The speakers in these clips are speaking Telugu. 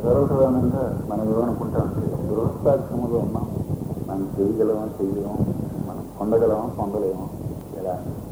సర్వసాధారణంగా మనం ఏమనుకుంటాం గృహస్థాశ్రమంలో ఉన్నాం మనం చేయగలమా చేయలేమో మనం పొందగలమా పొందలేమో ఎలా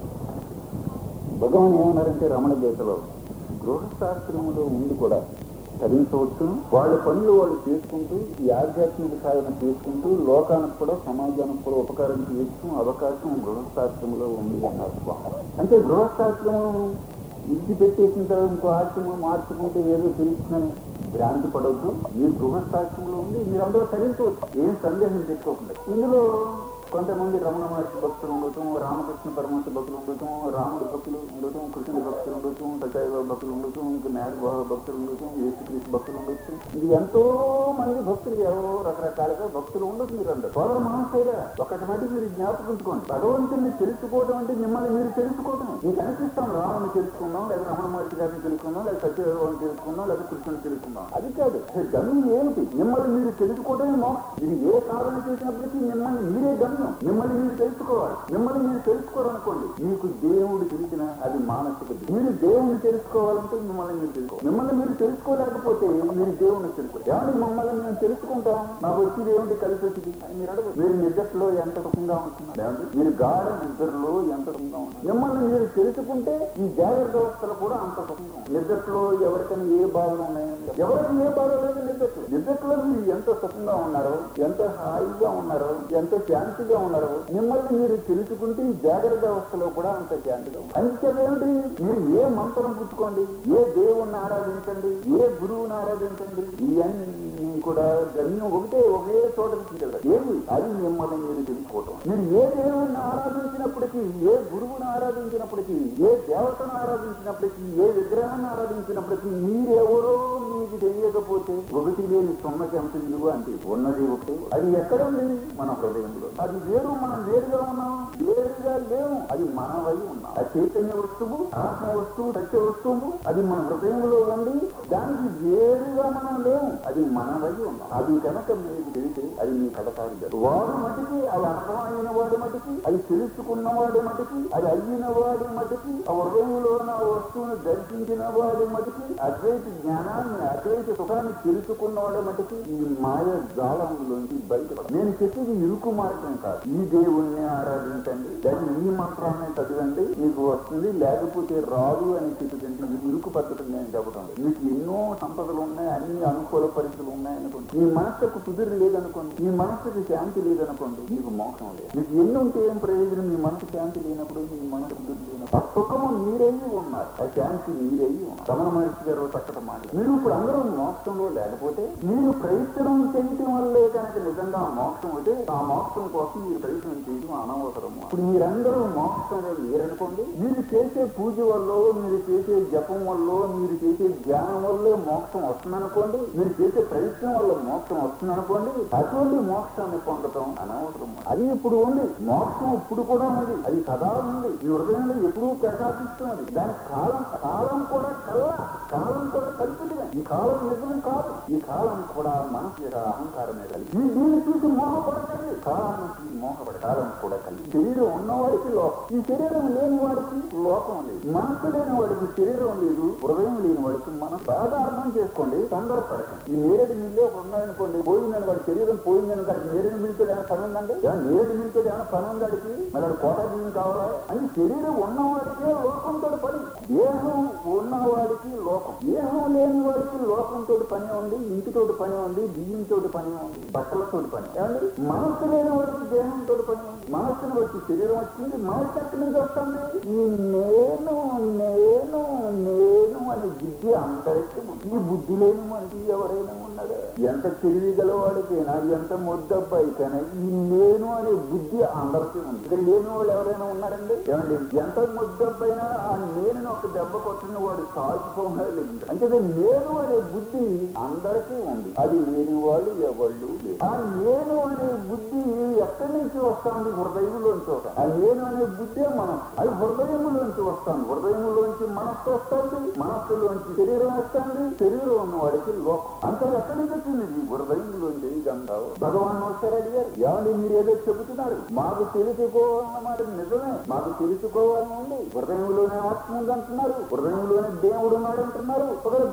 భగవాన్ ఏమన్నారంటే రమణ గీతలో గృహస్థాశ్రమంలో ఉండి కూడా తరించవచ్చు వాళ్ళ పనులు వాళ్ళు చేసుకుంటూ ఈ ఆధ్యాత్మిక సాధన చేసుకుంటూ లోకానికి కూడా సమాజానికి కూడా ఉపకారం చేస్తూ అవకాశం గృహస్థాశ్రమంలో ఉంది అన్నారు స్వామి. అంటే గృహస్థాశ్రమం విడిచిపెట్టేసిన తర్వాత ఇంకో ఆశ్రమం మార్చుకుంటే ఏదో తెలుస్తుందని భ్రాంతి పడవద్దు మీరు గృహస్థాశ్రమంలో ఉండి మీరందరూ తరించవచ్చు ఏం సందేహం తెచ్చుకోకుండా ఇందులో కొంతమంది రమణ మహర్షి భక్తులు ఉండటం రామకృష్ణ పరమహంస భక్తులు ఉండటం రాముడి భక్తులు ఉండటం కృష్ణుడి భక్తులు ఉండటం సత్యాయ భక్తులు ఉండటం ఇంకా మేఘభావ భక్తులు ఉండటం యేసుక్రీస్తు భక్తులు ఉండొచ్చు ఇది ఎంతో మంది భక్తులు ఎవరో రకరకాలుగా భక్తులు ఉండొచ్చు మీరు అందరు సోదర మహాశైల ఒకటి మటుకు మీరు జ్ఞాపకించుకోండి భగవంతుని తెలుసుకోవడం అంటే మిమ్మల్ని మీరు తెలుసుకోవడం మీకు అనిపిస్తాం రాముని తెలుసుకుందాం లేదా రమణ మహర్షి గారిని తెలుసుకుందాం లేదా సత్యదేవాన్ని తెలుసుకుందాం లేదా కృష్ణుని తెలుసుకుందాం అది కాదు గమ్యం ఏమిటి మిమ్మల్ని మీరు తెలుసుకోవడమే మోక్షం ఇది ఏ సాధన చేసినప్పటికీ మిమ్మల్ని మీరే గమ్యం మిమ్మల్ని మీరు తెలుసుకోవాలి మిమ్మల్ని మీరు తెలుసుకోవాలనుకోండి మీకు దేవుడు తెలిసిన అది మానసిక దిశ. మీరు దేవుడిని తెలుసుకోవాలంటే మిమ్మల్ని మీరు తెలుసుకో మిమ్మల్ని మీరు తెలుసుకోలేకపోతే మీరు దేవుడిని తెలుసుకోవాలి ఏమంటే మమ్మల్ని మేము తెలుసుకుంటాం నాకు వచ్చి దేవుడి కలిసి వచ్చింది అని మీరు అడగదు మీరు నిద్రలో ఎంత సుఖంగా ఉంటున్నారు ఏమండి? మీరు గాఢ నిద్రలో ఎంత సుఖంగా ఉంటున్నారు మిమ్మల్ని మీరు తెలుసుకుంటే ఈ జాగ్రత్త వ్యవస్థలు కూడా అంత సుఖంగా ఉంటాయి. నిద్రలో ఎవరికైనా ఏ బాధలు ఉన్నాయని ఎవరికి ఏ బాధ లేదు నిద్రలో నిద్రలో మీరు ఎంత సుఖంగా ఉన్నారో ఎంత హాయిగా ఉన్నారో ఎంత శాంతిగా ఉన్నారో మిమ్మల్ని మీరు తెలుసుకుంటే ఈ జాగ్రత్త వ్యవస్థలో కూడా అంత శాంతిగా ఉంది. అంతేమేమిటి మీరు ఏ మంత్రం పుచ్చుకోండి ఏ దేవుణ్ణి ఆరాధించండి ఏ గురువుని ఆరాధించండి ఇవన్నీ కూడా గమ్యం ఒకటే ఒకే చోట తీసుకెళ్తారు ఏమి అది మిమ్మల్ని మీరు తెలుసుకోవటం మీరు ఏ దేవుణ్ణి ఆరాధించినప్పటికీ ఏ గురువుని ఆరాధించినప్పటికీ ఏ దేవతను ఆరాధించినప్పటికీ ఏ విగ్రహాన్ని ఆరాధించినప్పటికీ మీరెవరో మీకు తెలియకపోతే ఒకటి లేని సున్నకి ఎంత విలువ అంటే ఉన్నది ఒకటి అది ఎక్కడ ఉంది మన హృదయంలో అది వేరు మనం వేరుగా ఉన్నాం వేరుగా లేము అది మనవై ఉన్నాం ఆ చైతన్య వస్తువు ఆత్మ వస్తువు సత్య వస్తువు అది మన హృదయంలో ఉండి దానికి వేరుగా మనం లేము అది మనవై ఉన్నాం అది కనుక మీకు తెలిస్తే అది మీ కడతారి వాడు మటుకి అది అర్థమైన వాడి మటుకి అది తెలుసుకున్న వాడి మటుకి అది అయిన వాడి మటుకి ఆ హృదయంలో ఉన్న ఆ వస్తువును దర్శించిన వాడి మటుకి అద్వైత జ్ఞానాన్ని అద్వైత సుఖాన్ని తెలుసుకున్న వాడి మటుకి ఈ మాయ జాలంలోంచి బయట నేను చెప్పేది ఇరుకు మార్గం కాదు ఈ దేవుణ్ణి ఆరాధించండి దాన్ని ఈ మంత్రాన్ని చదవండి మీకు వస్తుంది లేకపోతే రాదు అని చెప్తుంటే ఇది ఇరుకు పద్ధతి నేను చెప్పడం లేదు. మీకు ఎన్నో సంపదలు ఉన్నాయి అన్ని అనుకూల పరిస్థితులు ఉన్నాయి అనుకోండి మీ మనసుకు కుదిరి లేదనుకోండి మీ మనసుకు శాంతి లేదనుకోండి మీకు మోక్షం లేదు మీకు ఎన్ని ఉంటే ఏం ప్రయోజనం మీ మనసు శాంతి లేనప్పుడు మీ మనసు కుదిరి లేనప్పుడు ఆ సుఖము మీరయ్యి ఉన్నారు ఆ శాంతి మీరయ్యి ఉన్నారు రమణ మహర్షి గారు చక్కట మాట మీరు ఇప్పుడు అందరూ మోక్షంలో లేకపోతే మీరు ప్రయత్నం చేయటం వల్లే కనుక నిజంగా మోక్షం అయితే ఆ మోక్షం కోసం మీరు ప్రయత్నం చేయడం అనవసరము ఇప్పుడు మీరందరూ మోక్షంలో లేరనుకోండి మీరు చేసే పూజ వల్ల మీరు చేసే జపం వల్ల మీరు చేసే ధ్యానం వల్లే మోక్షం వస్తుందనుకోండి మీరు చేసే ప్రయత్నం వల్ల మోక్షం వస్తుందనుకోండి అటువంటి మోక్షాన్ని పొందటం అనవసరం అది ఇప్పుడు ఉంది మోక్షం ఇప్పుడు కూడా ఉంది అది సదా ఉంది ఈ హృదయంలో ఎప్పుడూ ప్రకాశిస్తున్నది దాని కాలం కాలం కూడా కల్లా కాలం కూడా కల్పితమే ఈ కాలం నిజం కాదు ఈ కాలం కూడా మనసు యొక్క అహంకారమే కలిగి ఈ దీన్ని చూసి మోహపడకండి కాలానికి మోహపడ కాలం కూడా కలిగి శరీరం ఉన్నవాడికి లోకం ఈ శరీరం లేని వాడికి లోకం లేదు మనసు లేని వాడికి శరీరం లేదు హృదయం లేని వాడికి మనం బాగా అర్థం చేసుకోండి తొందరపడకండి ఈ నేరేడు నీళ్ళు ఒక ఉన్నాయనుకోండి పోయిందని వాడి శరీరం పోయిందని వాడికి నేరేడు మిల్తో ఏమైనా పని ఉందండి ఏమైనా నేరేడు మిల్తో ఏమైనా పని ఉందాడికి మళ్ళీ వాడు కోట బియ్యం కావాలా అని శరీరం ఉన్నవాడికే లోకంతో పని దేహం ఉన్నవాడికి లోకం దేహం లేని వాడికి లోకంతో పని ఉంది ఇంటితో పని ఉంది బియ్యంతో పని ఉంది బట్టలతో పని ఏమండి మనస్సు లేని వాడికి దేహంతో పని ఉంది మనస్సును బట్టి శరీరం వచ్చింది మనస్సు ఎక్కడి నుంచి వస్తుంది ఈ నేను నేను నేను అనే బుద్ధి అందరికీ ఉంది. ఈ బుద్ధి లేని మనిషి ఎవరైనా ఉన్నారా ఎంత తెలివి గలవాడికైనా ఎంత ముద్దబ్బాయికైనా ఈ నేను అనే బుద్ధి అందరికీ ఉంది ఇక్కడ లేని వాళ్ళు ఎవరైనా ఉన్నారండి ఏమండి ఎంత ముద్దబ్బైనా ఆ నేను ఒక దెబ్బ కొట్టిన వాడు సాగిపోలేదు అంటే నేను అనే బుద్ధి అందరికీ ఉంది అది లేని వాళ్ళు ఎవళ్ళు లేరు ఆ నేను అనే బుద్ధి ఎక్కడి నుంచి వస్తుంది హృదయంలోంచి వస్తుంది ఆ నేను అనే బుద్ధే మనం అది హృదయంలోంచి వస్తుంది హృదయంలోంచి మనస్సు వస్తుంది మనస్సులోంచి శరీరం వస్తుంది శరీరం ఉన్న వాడికి లోకం అంతా ఎక్కడి నుంచి వచ్చింది ఈ హృదయంలోంచి గంగావు భగవాన్ ఒకసారి అడిగారు ఏమండి మీరు ఏదో చెబుతున్నారు మాకు తెలుసుకోవాలన్నమాట నిజమే మాకు తెలుసుకోవాలని ఉంది హృదయంలోనే ఆత్మ ఉంది అంటున్నారు హృదయంలోనే దేవుడు ఉన్నాడు అంటున్నారు ఒకవేళ బయట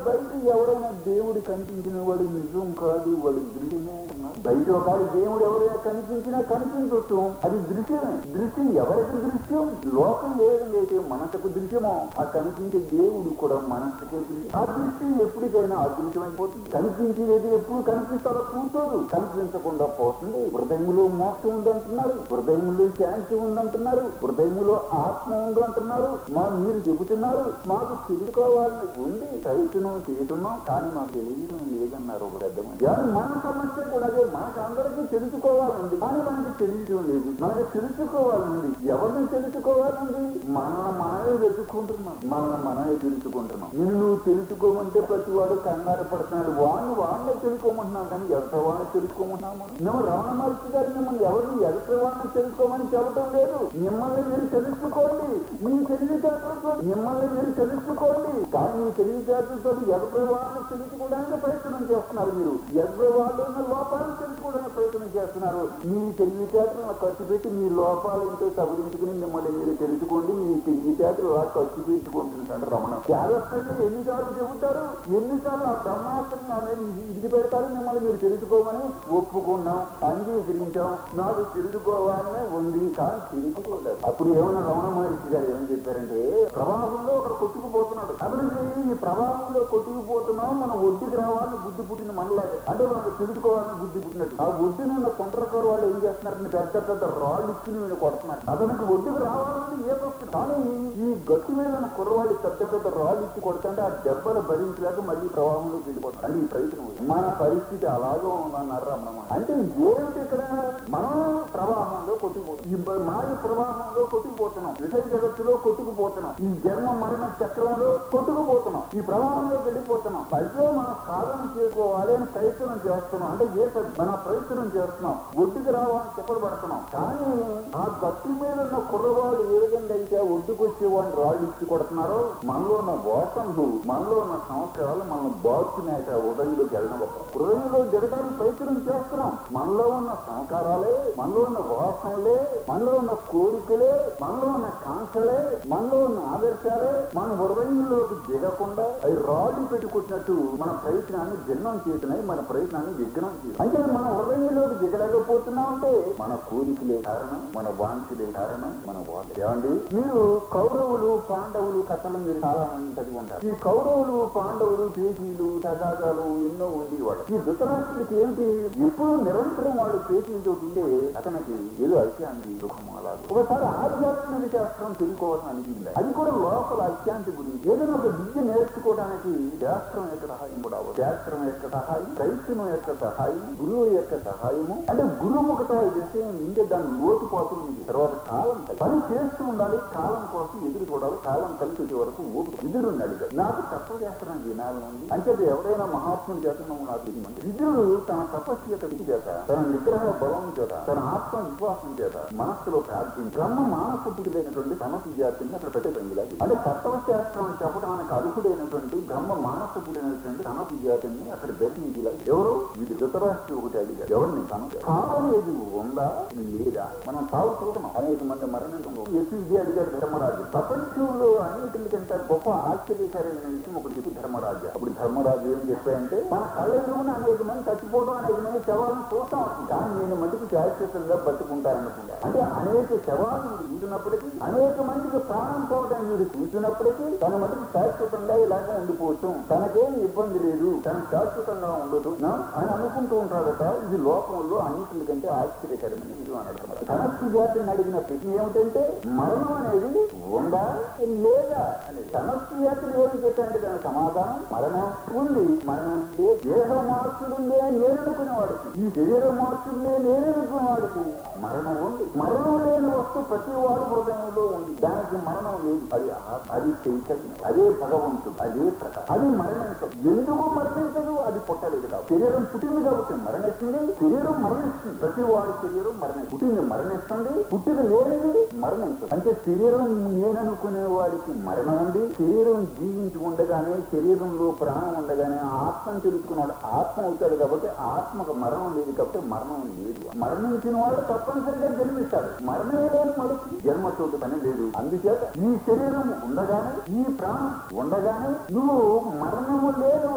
ఎవరైనా దేవుడు కనిపించిన వాడు నిజం కాదు వాడు దృశ్యమే అన్నారు. బయట ఒకవేళ దేవుడు ఎవరైనా కనిపించినా కనిపించవచ్చు అది దృశ్యమే దృశ్యం ఎవరికి దృశ్యం లోకం ఏదైతే మనసుకు దృశ్యమో ఆ కనిపించే దేవుడు కూడా మనసుకే దృశ్యం ఆ దృష్టి ఎప్పటికైనా అదృశ్యమైపోతుంది కనిపించేది ఎప్పుడు కనిపిస్తారో కూర్చోదు కనిపించకుండా పోతుంది హృదయంలో మోక్షం ఉందంటున్నారు హృదయంలో శాంతి ఉందంటున్నారు హృదయంలో ఆత్మ ఉంది అంటున్నారు మా మీరు చెబుతున్నారు మాకు తెలుసుకోవాలని ఉంది చదువుతున్నాం చేస్తున్నాం కానీ మాకు తెలియడం లేదన్నారు ఒక పెద్ద మనిషి. కానీ మన సమస్య కూడా అదే మనకు అందరికీ తెలుసుకోవాలండి కానీ మనకి తెలియడం లేదు మనకి తెలుసుకోవాలండి ఎవరిని తెలుసుకోవాలండి మన మనమే వెతుక్కుంటున్నాం మన మనమే తెలుసుకుంటున్నాం నిన్ను నువ్వు తెలుసుకోమంటే ప్రతి వాడు కంగారు పడుతున్నాడు వాడిని వాడినే తెలుసుకోమంటున్నాం కానీ ఎవరి వాడిని తెలుసుకోమంటున్నాము మేము రమణ మహర్షి గారు మిమ్మల్ని ఎవరిని ఎవరి వాడిని తెలుసుకోమని చెప్పడం లేదు మిమ్మల్ని మీరు తెలుసుకోండి మీ తెలివితేటలతో మిమ్మల్ని మీరు తెలుసుకోండి కానీ మీ తెలివితేటలతో ఎవరి వాళ్ళని తెలుసుకోవడానికి ప్రయత్నం చేస్తున్నారు మీరు ఎవరి వాళ్ళు ఉన్న లోపాలను తెలుసుకోవడానికి ప్రయత్నం చేస్తున్నారు మీ తెలివితేటలను ఖర్చు పెట్టి మీ లోపాలు ఏంటో సవరించుకుని మిమ్మల్ని మీరు తెలుసుకోండి మీ తెలివితేటలు అలా ఖర్చు పెట్టుకుంటుంటాడు రమణ జాగ్రత్తగా ఎన్నిసార్లు చెబుతారు ఎన్నిసార్లు ఆ బ్రహ్మాస్త్రం అనేది ఇది పెడతారు మిమ్మల్ని మీరు తెలుసుకోమని ఒప్పుకున్నాం అంగీకరించాం నాకు తెలుసుకోవాలనే ఉంది కానీ తెలుసుకోలేదు అప్పుడు ఏమన్నా రమణ మహర్షి గారు ఏమని చెప్పారంటే ప్రవాహంలో ఒకడు కొట్టుకుపోతున్నాడు అభివృద్ధి ఈ ప్రవాహంలో కొట్టుకుపోతున్నాం మనం ఒడ్డుకి రావాలని బుద్ధి పుట్టిన మనలాగే అంటే మనకు తెలుసుకోవాలని బుద్ధి పుట్టినట్టు ఆ ఒడ్డున ఉన్న కొంటరకారు వాళ్ళు ఏం చేస్తున్నారంటే పెద్ద పెద్ద రాళ్ళు ఇచ్చి వీళ్ళు కొడుతున్నారు అతనికి ఒడ్డుకు రావాలని ఏ వస్తుంది కానీ ఈ గట్టి మీద ఉన్న కుర్రవాళ్ళు పెద్ద పెద్ద రాళ్ళు ఇచ్చి కొడుతుంటే ఆ దెబ్బలు భరించలేక మళ్ళీ ప్రవాహంలోకి వెళ్ళిపోతారు అంటే ఈ ప్రయత్నం ఉంది. మన పరిస్థితి అలాగే ఉందన్నారు రమణ అంటే ఏమిటి ఇక్కడ మనం ప్రవాహంలో కొట్టుకుపోతున్నాం ఈ బ- మాయ ప్రవాహంలో కొట్టుకుపోతున్నాం విషయ జగత్తులో కొట్టుకుపోతున్నాం ఈ జన్మ మరణ చక్రంలో కొట్టుకుపోతున్నాం ఈ ప్రవాహంలో వెళ్ళిపోతున్నాం అయితే మనం సాధన చేసుకోవాలి అని ప్రయత్నం చేస్తున్నాం అంటే ఏ ప- మన ప్రయత్నం చేస్తున్నాం ఒడ్డుకు రావాలని చెప్పబడుతున్నాం కానీ ఆ గట్టి మీద ఉన్న కుర్రవాడు ఏ విధంగా అయితే ఒడ్డుకు వచ్చేవాడిని రాళ్ళు ఇచ్చి కొడుతున్నారో మనలో ఉన్న వాసనలు మనలో ఉన్న సంస్కారాలు మనం బాగుతున్నాయి ఉదయంలోకి వెళ్ళడం హృదయంలో దిగడానికి ప్రయత్నం చేస్తున్నాం మనలో ఉన్న సంస్కారాలే మనలో ఉన్న వాసనలే మనలో ఉన్న కోరికలే మనలో ఉన్న కాంక్షలే మనలో ఉన్న ఆదర్శాలే మన హృదయంలోకి దిగకుండా అవి రాళ్ళు పెట్టుకుంటున్నట్టు మన ప్రయత్నాన్ని భిన్నం చేసినాయి మన ప్రయత్నాన్ని విఘ్నం చేసినాయి అంటే మన హృదయంలోకి దిగలేకపోతున్నాం అంటే మన కోరికలే కారణం మన వాంఛలే కారణం మన వాద ఏమండి మీరు కౌరవులు పాండవులు కథలు మీరు చాలా మంది చదివి ఉంటారు ఈ కౌరవులు పాండవులు పేజీలు తగాదాలు ఎన్నో ఉండేవాడు ఈ ధృతరాష్ట్రుడికి ఏంటి ఎప్పుడు నిరంతరం వాడు పేజీలతో ఉంటే అతనికి ఏదో అశాంతి దుఃఖం అలా ఒకసారి ఆధ్యాత్మిక శాస్త్రం తెలుసుకోవాలని అనిపించింది అది కూడా లోపల అశాంతి గురించి ఏదైనా ఒక విద్య నేర్చుకోవడానికి శాస్త్రం యొక్క సహాయం కూడా అవ్వదు శాస్త్రం యొక్క సహాయం ప్రయత్నం యొక్క సహాయం గురువు యొక్క సహాయము అంటే గురుముఖత విషయం ఉంటే దాని లోతుపాతులు ఉంది తర్వాత కాలం కలిసి. పని చేస్తూ ఉండాలి కాలం కోసం ఎదురు చూడాలి కాలం కలిసి వచ్చే వరకు ఓటు ఎదురున్నాడు నాకు తప్ప చేస్తున్నాను వినాలని ఉంది అంటే ఎవరైనా మహాత్ముడు చేస్తున్నాము నాకు ఇది మంచి విదురుడు తన తపస్సు యొక్క విధి చేత తన నిగ్రహ బలం చేత తన ఆత్మ విశ్వాసం చేత మనస్సులో ప్రార్థించి బ్రహ్మ మానస పుట్టులైనటువంటి సమతి జాతిని అక్కడ పెట్టే పనిలా అంటే తత్వశాస్త్రం అని చెప్పడానికి అర్హుడైనటువంటి బ్రహ్మ మానస పుట్టినటువంటి సమతి జాతిని అక్కడ దర్శించేలా ఎవరు ఇది ధృతరాష్ట్రం ఒకటి అడిగారు ఎవరిని తన కాలం ఏది ఉందా లేదా మనం సాగు చూడడం అనేక మంది మరణించడం ఎస్వి అడిగారు ధర్మరాజు ప్రపంచంలో అన్నిటికంటే గొప్ప ఆశ్చర్యకరమైన విషయం ఒకటి చెప్పి ధర్మరాజు అప్పుడు ధర్మరాజు ఏం చెప్పాయంటే మన కళ్ళెదురున అనేక మంది చచ్చిపోవడం అనేక మంది శవాలను చూస్తాం కానీ నేను మటుకు శాశ్వతంగా బతుకుంటారనుకుంటా అంటే అనేక శవాలను చూసినప్పటికీ అనేక మందికి ప్రాణం పోవడం మీరు చూసినప్పటికీ తన మటుకు శాశ్వతంగా ఇలాగే ఉండిపోవచ్చు తనకేం ఇబ్బంది లేదు తన శాశ్వతంగా ఉండదు నా? అని అనుకుంటూ ఉంటాడట ఇది లోకంలో అన్నింటికంటే ఆశ్చర్యకరమైన ఇది అన్నాడు తనస్సు జాతిని అడిగిన ప్రశ్న ఏమిటంటే మరణం అనేది ఉందా లేదా అనేది తనస్సు జాతిని ఏమి చెప్పారంటే దాని సమాధానం మరణం ఉంది మరణం లేదు. దేహ మార్చుడుందే నేననుకునేవాడికి ఈ శరీర మార్చుడుందే నేననుకునేవాడికి మరణం ఉంది మరణం లేని వస్తువు ప్రతి వాడు హృదయంలో ఉంది దానికి మరణం లేదు అది ఆ- అది చైతన్యం అదే భగవంతుడు అదే ప్రకాశం అది మరణించదు ఎందుకు మరణించదు అది పుట్టలేదు కాబట్టి శరీరం పుట్టింది కాబట్టి మరణిస్తుంది శరీరం మరణిస్తుంది ప్రతి వాడి శరీరం మరణి పుట్టింది మరణిస్తుంది పుట్టిన లేనిది మరణించదు అంటే శరీరం నేననుకునే వాడికి మరణం ఉంది శరీరం జీవించి ఉండగానే శరీరంలో ప్రాణం ఉండగానే ఆత్మను తెలుసుకున్నాడు ఆత్మ అవుతాడు కాబట్టి ఆత్మకు మరణం లేదు కాబట్టి మరణం లేదు మరణించిన వాడు తప్పనిసరిగా జన్మిస్తాడు మరణమే లేని మనిషి జన్మతోటి పని లేదు అందుచేత ఈ శరీరం ఉండగానే ఈ ప్రాణం ఉండగానే నువ్వు మరణము లేని వస్తువు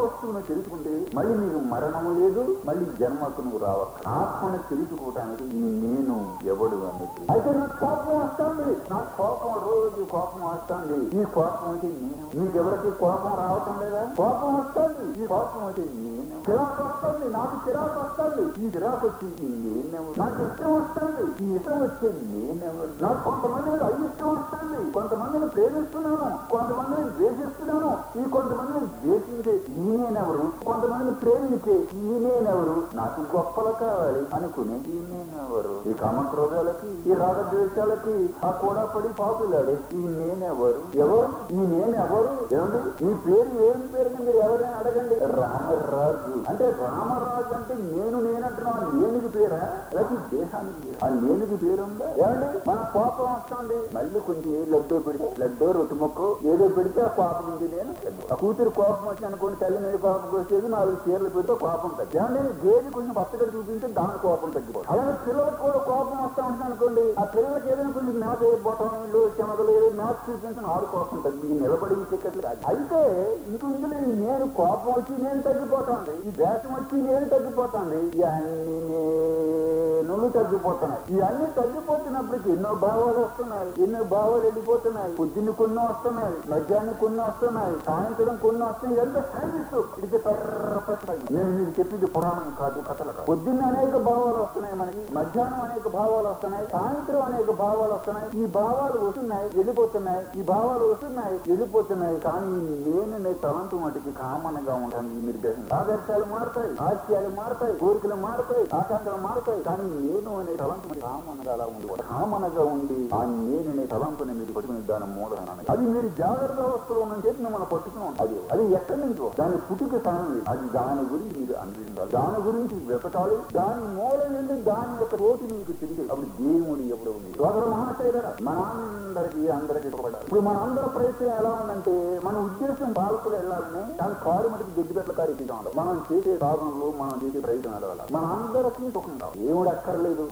తెలుసుకుంటే మళ్ళీ నీకు మరణం లేదు మళ్ళీ జన్మకు నువ్వు రావక్క ఆత్మను తెలుసుకోవడానికి ఈ నేను ఎవడు అనేది అయితే నాకు కోపం వస్తుంది నాకు కోపం రోజు కోపం వస్తుంది ఈ కోపం అంటే నేను నీకెవరికి కోపం రావటం లేదా కోపం వస్తుంది ఈ కోపం అంటే నేను చిరాకు వస్తుంది నాకు చిరాకు వస్తుంది ఈ చిరాకు వచ్చి ఈ నేనెవరు నాకు ఇష్టం వస్తుంది ఈ ఇష్టం వచ్చే నేనెవరు నాకు కొంతమంది మీద అయిష్టం వస్తుంది కొంతమందిని ప్రేమిస్తున్నాను కొంతమందిని ద్వేషిస్తున్నాను ఈ కొంతమందిని ద్వేషించే ఈయనెవరు కొంతమందిని ప్రేమించే ఈయనెవరు నాకు గొప్పలు కావాలి అనుకునే ఈయనెవరు ఈ కామక్రోధాలకి ఈ రాగద్వేషాలకి ఆ కూడా పడి పాపులాడే ఈ నేనెవరు ఎవరు ఈ నేనెవరు ఏమండి ఈ పేరు ఏం పేరు మీరు ఎవరైనా అడగండి రామరాజు అంటే రామరాజు అంటే నేను నేనంటున్నాను నేనుకి పేరా లేకపోతే దేశానికి పేరు ఆ నేనుకి పేరు ఉందా ఏమండి మన కోపం వస్తుంది మళ్ళీ కొంచెం ఏ లడ్డో పెడితే లడ్డో రొట్టు మొక్క ఏదో పెడితే ఆ కోపం ఉంది నేను ఆ కూతురు కోపం వచ్చి అనుకోండి తల్లి మీద కోపం వచ్చేది నాలుగు చీరలు పెడితే కోపం తగ్గి ఏమండి గేది కొంచెం పచ్చగా చూపించి దాని కోపం తగ్గిపోతుంది అలాగే పిల్లలకు కూడా కోపం వస్తా ఉంటుంది అనుకోండి ఆ పిల్లలకి ఏదైనా కొంచెం మేత బొట్టలు చెమగలు ఏదో మేత చూపించిన ఆడు కోపం తగ్గి నిలబడి టికెట్లు కాదు అయితే ఇంక ఇందులో ఈ నేను కోపం వచ్చి నేను తగ్గిపోతుంది ఈ దేశం వచ్చి నేను తగ్గిపోతుంది ఇవన్నీ నేను తగ్గిపోతున్నాయి ఇవన్నీ తగ్గిపోతున్నప్పటికీ ఎన్నో భావాలు వస్తున్నాయి ఎన్నో భావాలు వెళ్ళిపోతున్నాయి పొద్దున్న కొన్ని వస్తున్నాయి మధ్యాహ్నం కొన్ని వస్తున్నాయి సాయంత్రం కొన్ని వస్తున్నాయి ఎంత సైన్స్ ఇది పెర్రపట్టాయి నేను మీకు చెప్పింది పురాణం కాదు కథలు కాదు పొద్దున్న అనేక భావాలు వస్తున్నాయి మనకి మధ్యాహ్నం అనేక భావాలు వస్తున్నాయి సాయంత్రం అనేక భావాలు వస్తున్నాయి ఈ భావాలు వస్తున్నాయి వెళ్ళిపోతున్నాయి ఈ భావాలు వస్తున్నాయి వెళ్ళిపోతున్నాయి కానీ నేను నే తలంతు మటుకి కామన్ గా ఉంటాను ఈ నిర్దేశం ఆదర్శాలు మారుతాయి ఆశయాలు మారుతాయి కోరికలు మారుతాయి ఆకాంక్షలు మారుతాయి కానీ నేను అనే తలంపు మరి కామన్ గా అలా ఉండి కామన్ గా ఉండి ఆ నేను అనే తలంపుని మీరు పట్టుకుని దాని మూలన అది మీరు జాగ్రత్త వస్తువులో ఉన్న చేతి మిమ్మల్ని పట్టుకుని అది అది ఎక్కడి నుంచో దాని పుట్టుక స్థానం లేదు. అది దాని గురించి మీరు అన్వేషించాలి దాని గురించి వెతకాలి దాని మూల నుండి దాని యొక్క రోటి మీకు తెలియదు అప్పుడు దేవుడు ఎప్పుడు ఉంది సోదర మహాశయ మనందరికి అందరికి ఇవ్వబడాలి ఇప్పుడు మన అందరి ప్రయత్నం ఎలా ఉందంటే మన ఉద్దేశం పాలకులు వెళ్ళాలని దాని కారు మటుకు గడ్డిపెట్ల కారు ఎక్కించాలి మనం చేసే సాధనలు మనం చేసే ప్రయత్నం వెళ్ళాలి మన అందరికీ సుఖం కావాలి దేవుడు అక్కర్లేదు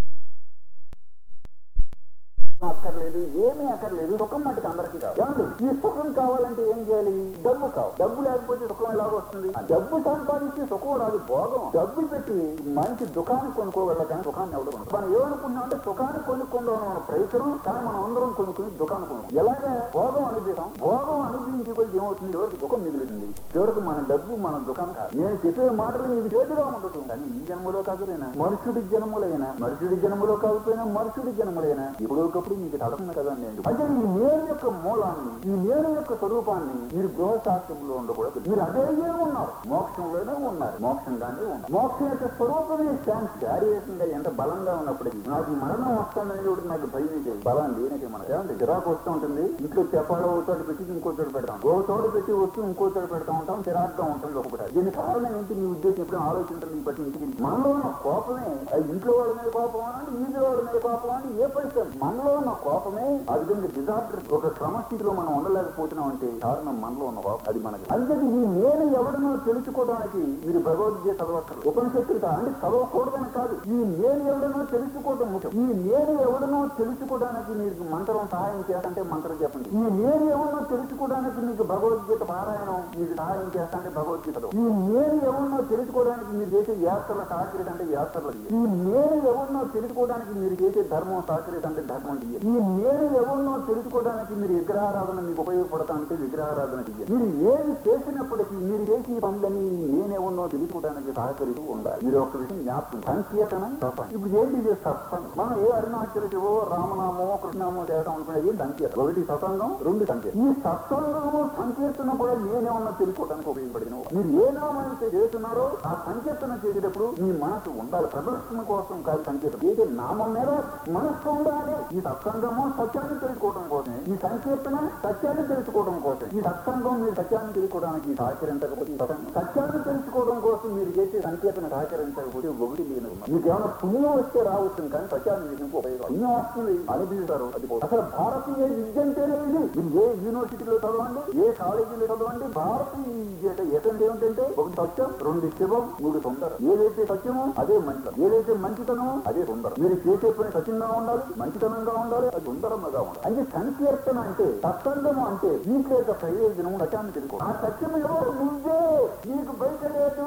అక్కర్లేదు ఏమీ అక్కర్లేదు సుఖం మటుకు అందరికీ కావాలి ఏమండి? ఈ సుఖం కావాలంటే ఏం చేయాలి డబ్బు కావాలి డబ్బు లేకపోతే సుఖం ఎలా వస్తుంది ఆ డబ్బు సంపాదించి సుఖం రాదు భోగం డబ్బు పెట్టి మంచి దుకాణం కొనుక్కోగల కానీ సుఖాన్ని ఎవరు కొనుక్కో మనం ఏమనుకున్నాం అంటే సుఖాన్ని కొనుక్కుందాం మన ప్రయత్నం కానీ మనం అందరం కొనుక్కుని దుకాణం కొనుక్కు ఎలాగే భోగం అనుభవిస్తాం భోగం అనుభవించి కొద్ది ఏమవుతుంది ఎవరికి దుఃఖం మిగులుతుంది చివరికి మన డబ్బు మన దుకాణం కాదు నేను చెప్పే మాటలు మీకు చేతిగా ఉండదు కానీ ఈ జన్మలో కాకపోయినా మనుషుడి జన్మలైనా మనుషుడి జన్మలో కాకపోయినా మనుషుడి జన్మలైనా ఇప్పుడొకప్పుడు మీకు తడపన కదా నేను అంటే ఈ నేను యొక్క మూలాన్ని ఈ నేను యొక్క స్వరూపాన్ని మీరు గృహశాస్త్రంలో ఉండకూడదు మీరు అదే ఉన్నారు మోక్షంలోనే ఉన్నారు మోక్షంగానే ఉన్నారు మోక్షం యొక్క స్వరూపమే శాంతి శారీరకంగా ఎంత బలంగా ఉన్నప్పటికీ నాకు మరణం వస్తుందని కూడా నాకు భయం లేదు. బలం లేనది మన ఏమంటే చిరాకు వస్తూ ఉంటుంది ఇంట్లో చెప్పాలో ఒక చోట పెట్టి ఇంకో చోట పెడతాం ఓ చోట పెట్టి వస్తూ ఇంకో చోట పెడతా ఉంటాం చిరాకుగా ఉంటుంది ఒకటి దీని కారణం ఏంటి మీ ఉద్దేశం ఎప్పుడు ఆలోచించడం ఈ బట్టి ఇంటికి మనలో ఉన్న కోపమే అది ఇంట్లో వాళ్ళ మీద కోపం అని ఇంట్లో వాళ్ళ మీద కోపం అని ఏ పరిస్థితి మనలో ఉన్న కోపమే అది కనుక డిజాస్టర్ ఒక క్రమస్థితిలో మనం ఉండలేకపోతున్నాం అంటే కారణం మనలో ఉన్న కోపం అది మనకి అందుకని ఈ నేను ఎవడనో తెలుసుకోవడానికి మీరు భగవద్గీత చదవక్కర్లేదు ఉపనిషత్తులు కాదు. అంటే చదవకూడదని కాదు ఈ నేను ఎవడనో తెలుసుకోవడం ముఖ్యం ఈ నేను ఎవడనో తెలుసుకోవడానికి మీకు మంత్రం సహాయం చేస్తంటే మంత్రం చెప్పండి ఈ నేను ఎవడనో తెలుసుకోవడానికి మీకు భగవద్గీత పారాయణం మీకు సహాయం చేస్తంటే భగవద్గీత చదవండి. ఈ నేను ఎవడనో తెలుసుకోవడానికి మీరు చేసే యాత్రల సహకరిత అంటే యాత్రలు తీయండి. ఈ నేను ఎవడనో తెలుసుకోవడానికి మీరు చేసే ధర్మం సహకరిత అంటే ధర్మం తీయండి. ఈ నేను ఎవరినో తెలుసుకోవడానికి మీరు విగ్రహారాధన మీకు ఉపయోగపడతా అంటే విగ్రహారాధన తీయండి మీరు ఏది చేసినప్పటికీ మీరు చేసిన పనులని నేనెవరినో తెలుసుకోవడానికి సహకరిస్తూ ఉండాలి మీరు ఒక విషయం జ్ఞాపకం సంకీర్తన సత్సంగం ఇప్పుడు ఏంటి ఇది సత్సంగం మనం ఏ అరుణాచల శివో రామనామో కృష్ణామో చేద్దాం అనుకునేది ఏం సంకీర్తన ఒకటి సత్సంగం రెండు సంకీర్తన ఈ సత్సంగము సంకీర్తన కూడా నేనేమన్నా తెలుసుకోవడానికి ఉపయోగపడిన మీరు ఏ నామైతే చేస్తున్నారో ఆ సంకీర్తన చేసేటప్పుడు మీ మనసు ఉండాలి ప్రదర్శన కోసం కాదు సంకీర్తన ఏది నామం మీద మనస్సు ఉండాలి ఈ సత్సంగము సత్యాన్ని తెలుసుకోవడం కోసమే ఈ సంకీర్తన సత్యాన్ని తెలుసుకోవడం కోసం ఈ సత్సంగం మీరు సత్యాన్ని తెలుసుకోవడానికి సహకరించకపోతే ఈ సత్సంగం సత్యాన్ని తెలుసుకోవడం కోసం మీరు చేసే సంకీర్తన సహకరించకపోతే ఒకటి లేని మీకు ఏమైనా పుణ్యం వస్తే రావచ్చు కానీ సత్యాన్ని మీకు ఇంకో ఉపయోగం పుణ్యం వస్తుంది అనిపిస్తారు అది పోదు. అసలు భారతీయ విద్య అంటేనే ఇది మీరు ఏ యూనివర్సిటీలో చదవండి ఏ కాలేజీలో చదవండి భారతీయ విద్య అంటే ఏంటంటే ఏమిటంటే ఒకటి సత్యం రెండు శివం మూడు తొందర ఏదైతే సత్యమో అదే మంచితనం ఏదైతే మంచితనమో అదే తొందర మీరు చేసే పని సత్యంగా ఉండాలి మంచితనంగా ఉండాలి అది సుందరంగా ఉండాలి అంటే సంకీర్తన అంటే సత్సంగము అంటే దీంట్లో యొక్క ప్రయోజనం సత్యాన్ని తెలుసుకో ఆ సత్యం ఎవరు నువ్వే నీకు బయట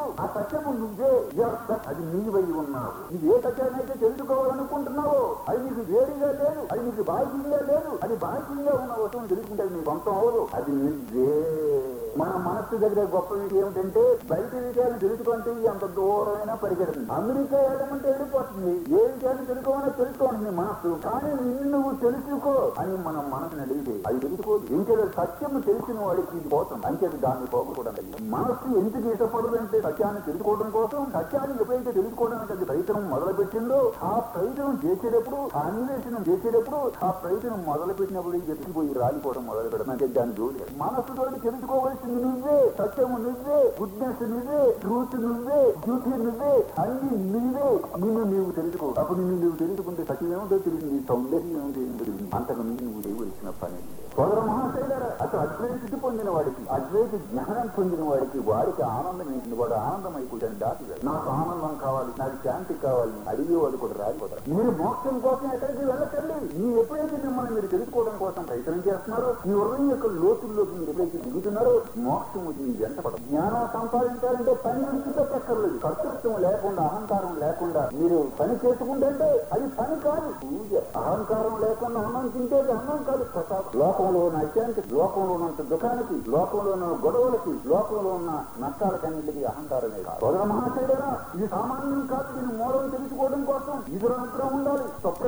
ఆ సత్యము నువ్వే యొక్క అది నీవై ఉన్నావు నువ్వు ఏ సత్యాన్నైతే తెలుసుకోవాలనుకుంటున్నావో అది నీకు వేడిగా లేదు అది నీకు బాహ్యంగా లేదు అది బాహ్యంగా ఉన్న వస్తువుని తెలుసుకుంటే అది నీ సొంతం అవదు అది నువ్వే మన మనస్సు దగ్గర గొప్ప విషయం ఏమిటంటే బయట విషయాన్ని తెలుసుకుంటే అంత దూరమైనా పరిగెడుతుంది అమెరికా వెళ్ళమంటే వెళ్ళిపోతుంది ఏ విషయాన్ని తెలుసుకోవాలో తెలుసుకోండి నీ మనస్సు కానీ నిన్ను నువ్వు తెలుసుకో అని మన మనసుని అడిగితే అది తెలుసుకోదు ఇంకేదో సత్యం తెలిసిన వాడికి ఇది పోతుంది అంచేది దాన్ని పోకూడదు మనస్సు ఎందుకు ఇష్టపడదు అంటే సత్యాన్ని తెలుసుకోవడం కోసం సత్యాన్ని ఎప్పుడైతే తెలుసుకోవడానికి అది ప్రయత్నం మొదలు పెట్టిందో ఆ ప్రయత్నం చేసేటప్పుడు ఆ అన్వేషణం చేసేటప్పుడు ఆ ప్రయత్నం మొదలు పెట్టినప్పుడు ఎత్తిపోయి రాలిపోవడం మొదలు పెడతాం అంటే దాని జోలి మనస్సుతో తెలుసుకోవాల్సింది నువ్వే సత్యము నువ్వే గుడ్నెస్ నువ్వే ట్రూత్ నువ్వే డ్యూటీ నువ్వే అన్ని నువ్వే నిన్ను నీవు తెలుసుకో అప్పుడు నిన్ను నువ్వు తెలుసుకుంటే సత్యం ఏమిటో తెలిసింది సౌందర్యం ఏమిటో ఏమిటో తెలిసింది అంతకు మించి నువ్వు చేయవలసిన పని లేదు. సోదర మహాశైలరా అసలు అద్వైత స్థితి పొందిన వాడికి అద్వైత జ్ఞానం పొందిన వాడికి వాడికి ఆనందం ఏంటి వాడు ఆనందం అయిపోతాడు దాటి నాకు ఆనందం కావాలి నాకు శాంతి కావాలి అడిగే వాడు కూడా రాలిపోతారు మీరు మోక్షం కోసం ఎక్కడికి వెళ్ళకండి మీ ఎప్పుడైతే మిమ్మల్ని మీరు తెలుసుకోవడం కోసం ప్రయత్నం చేస్తున్నారో మీ హృదయం యొక్క లోతుల్లోకి మీరు ఎప్పుడైతే దిగుతున్నారో మోక్షం వచ్చి మీ వెంట పడదు జ్ఞానం సంపాదించాలంటే పని విడిచిపెట్టక్కర్లేదు కర్తృత్వం లేకుండా అహంకారం లేకుండా మీరు పని చేసుకుంటే అది పని కాదు పూజ అహంకారం లేకుండా అన్నం తింటే అది అన్నం కాదు ప్రసాదం లోకంలో ఉన్న అత్యంత లోకంలో ఉన్నంత దుఃఖానికి లోకంలో ఉన్న గొడవలకి లోకంలో ఉన్న నష్టాలకన్నిటికీ అహంకారమే కాదు సోదర మహాశైలరా ఇది సామాన్యం కాదు దీని మూలం తెలుసుకోవడం కోసం ఇది అనుగ్రహం ఉండాలి స్వప్న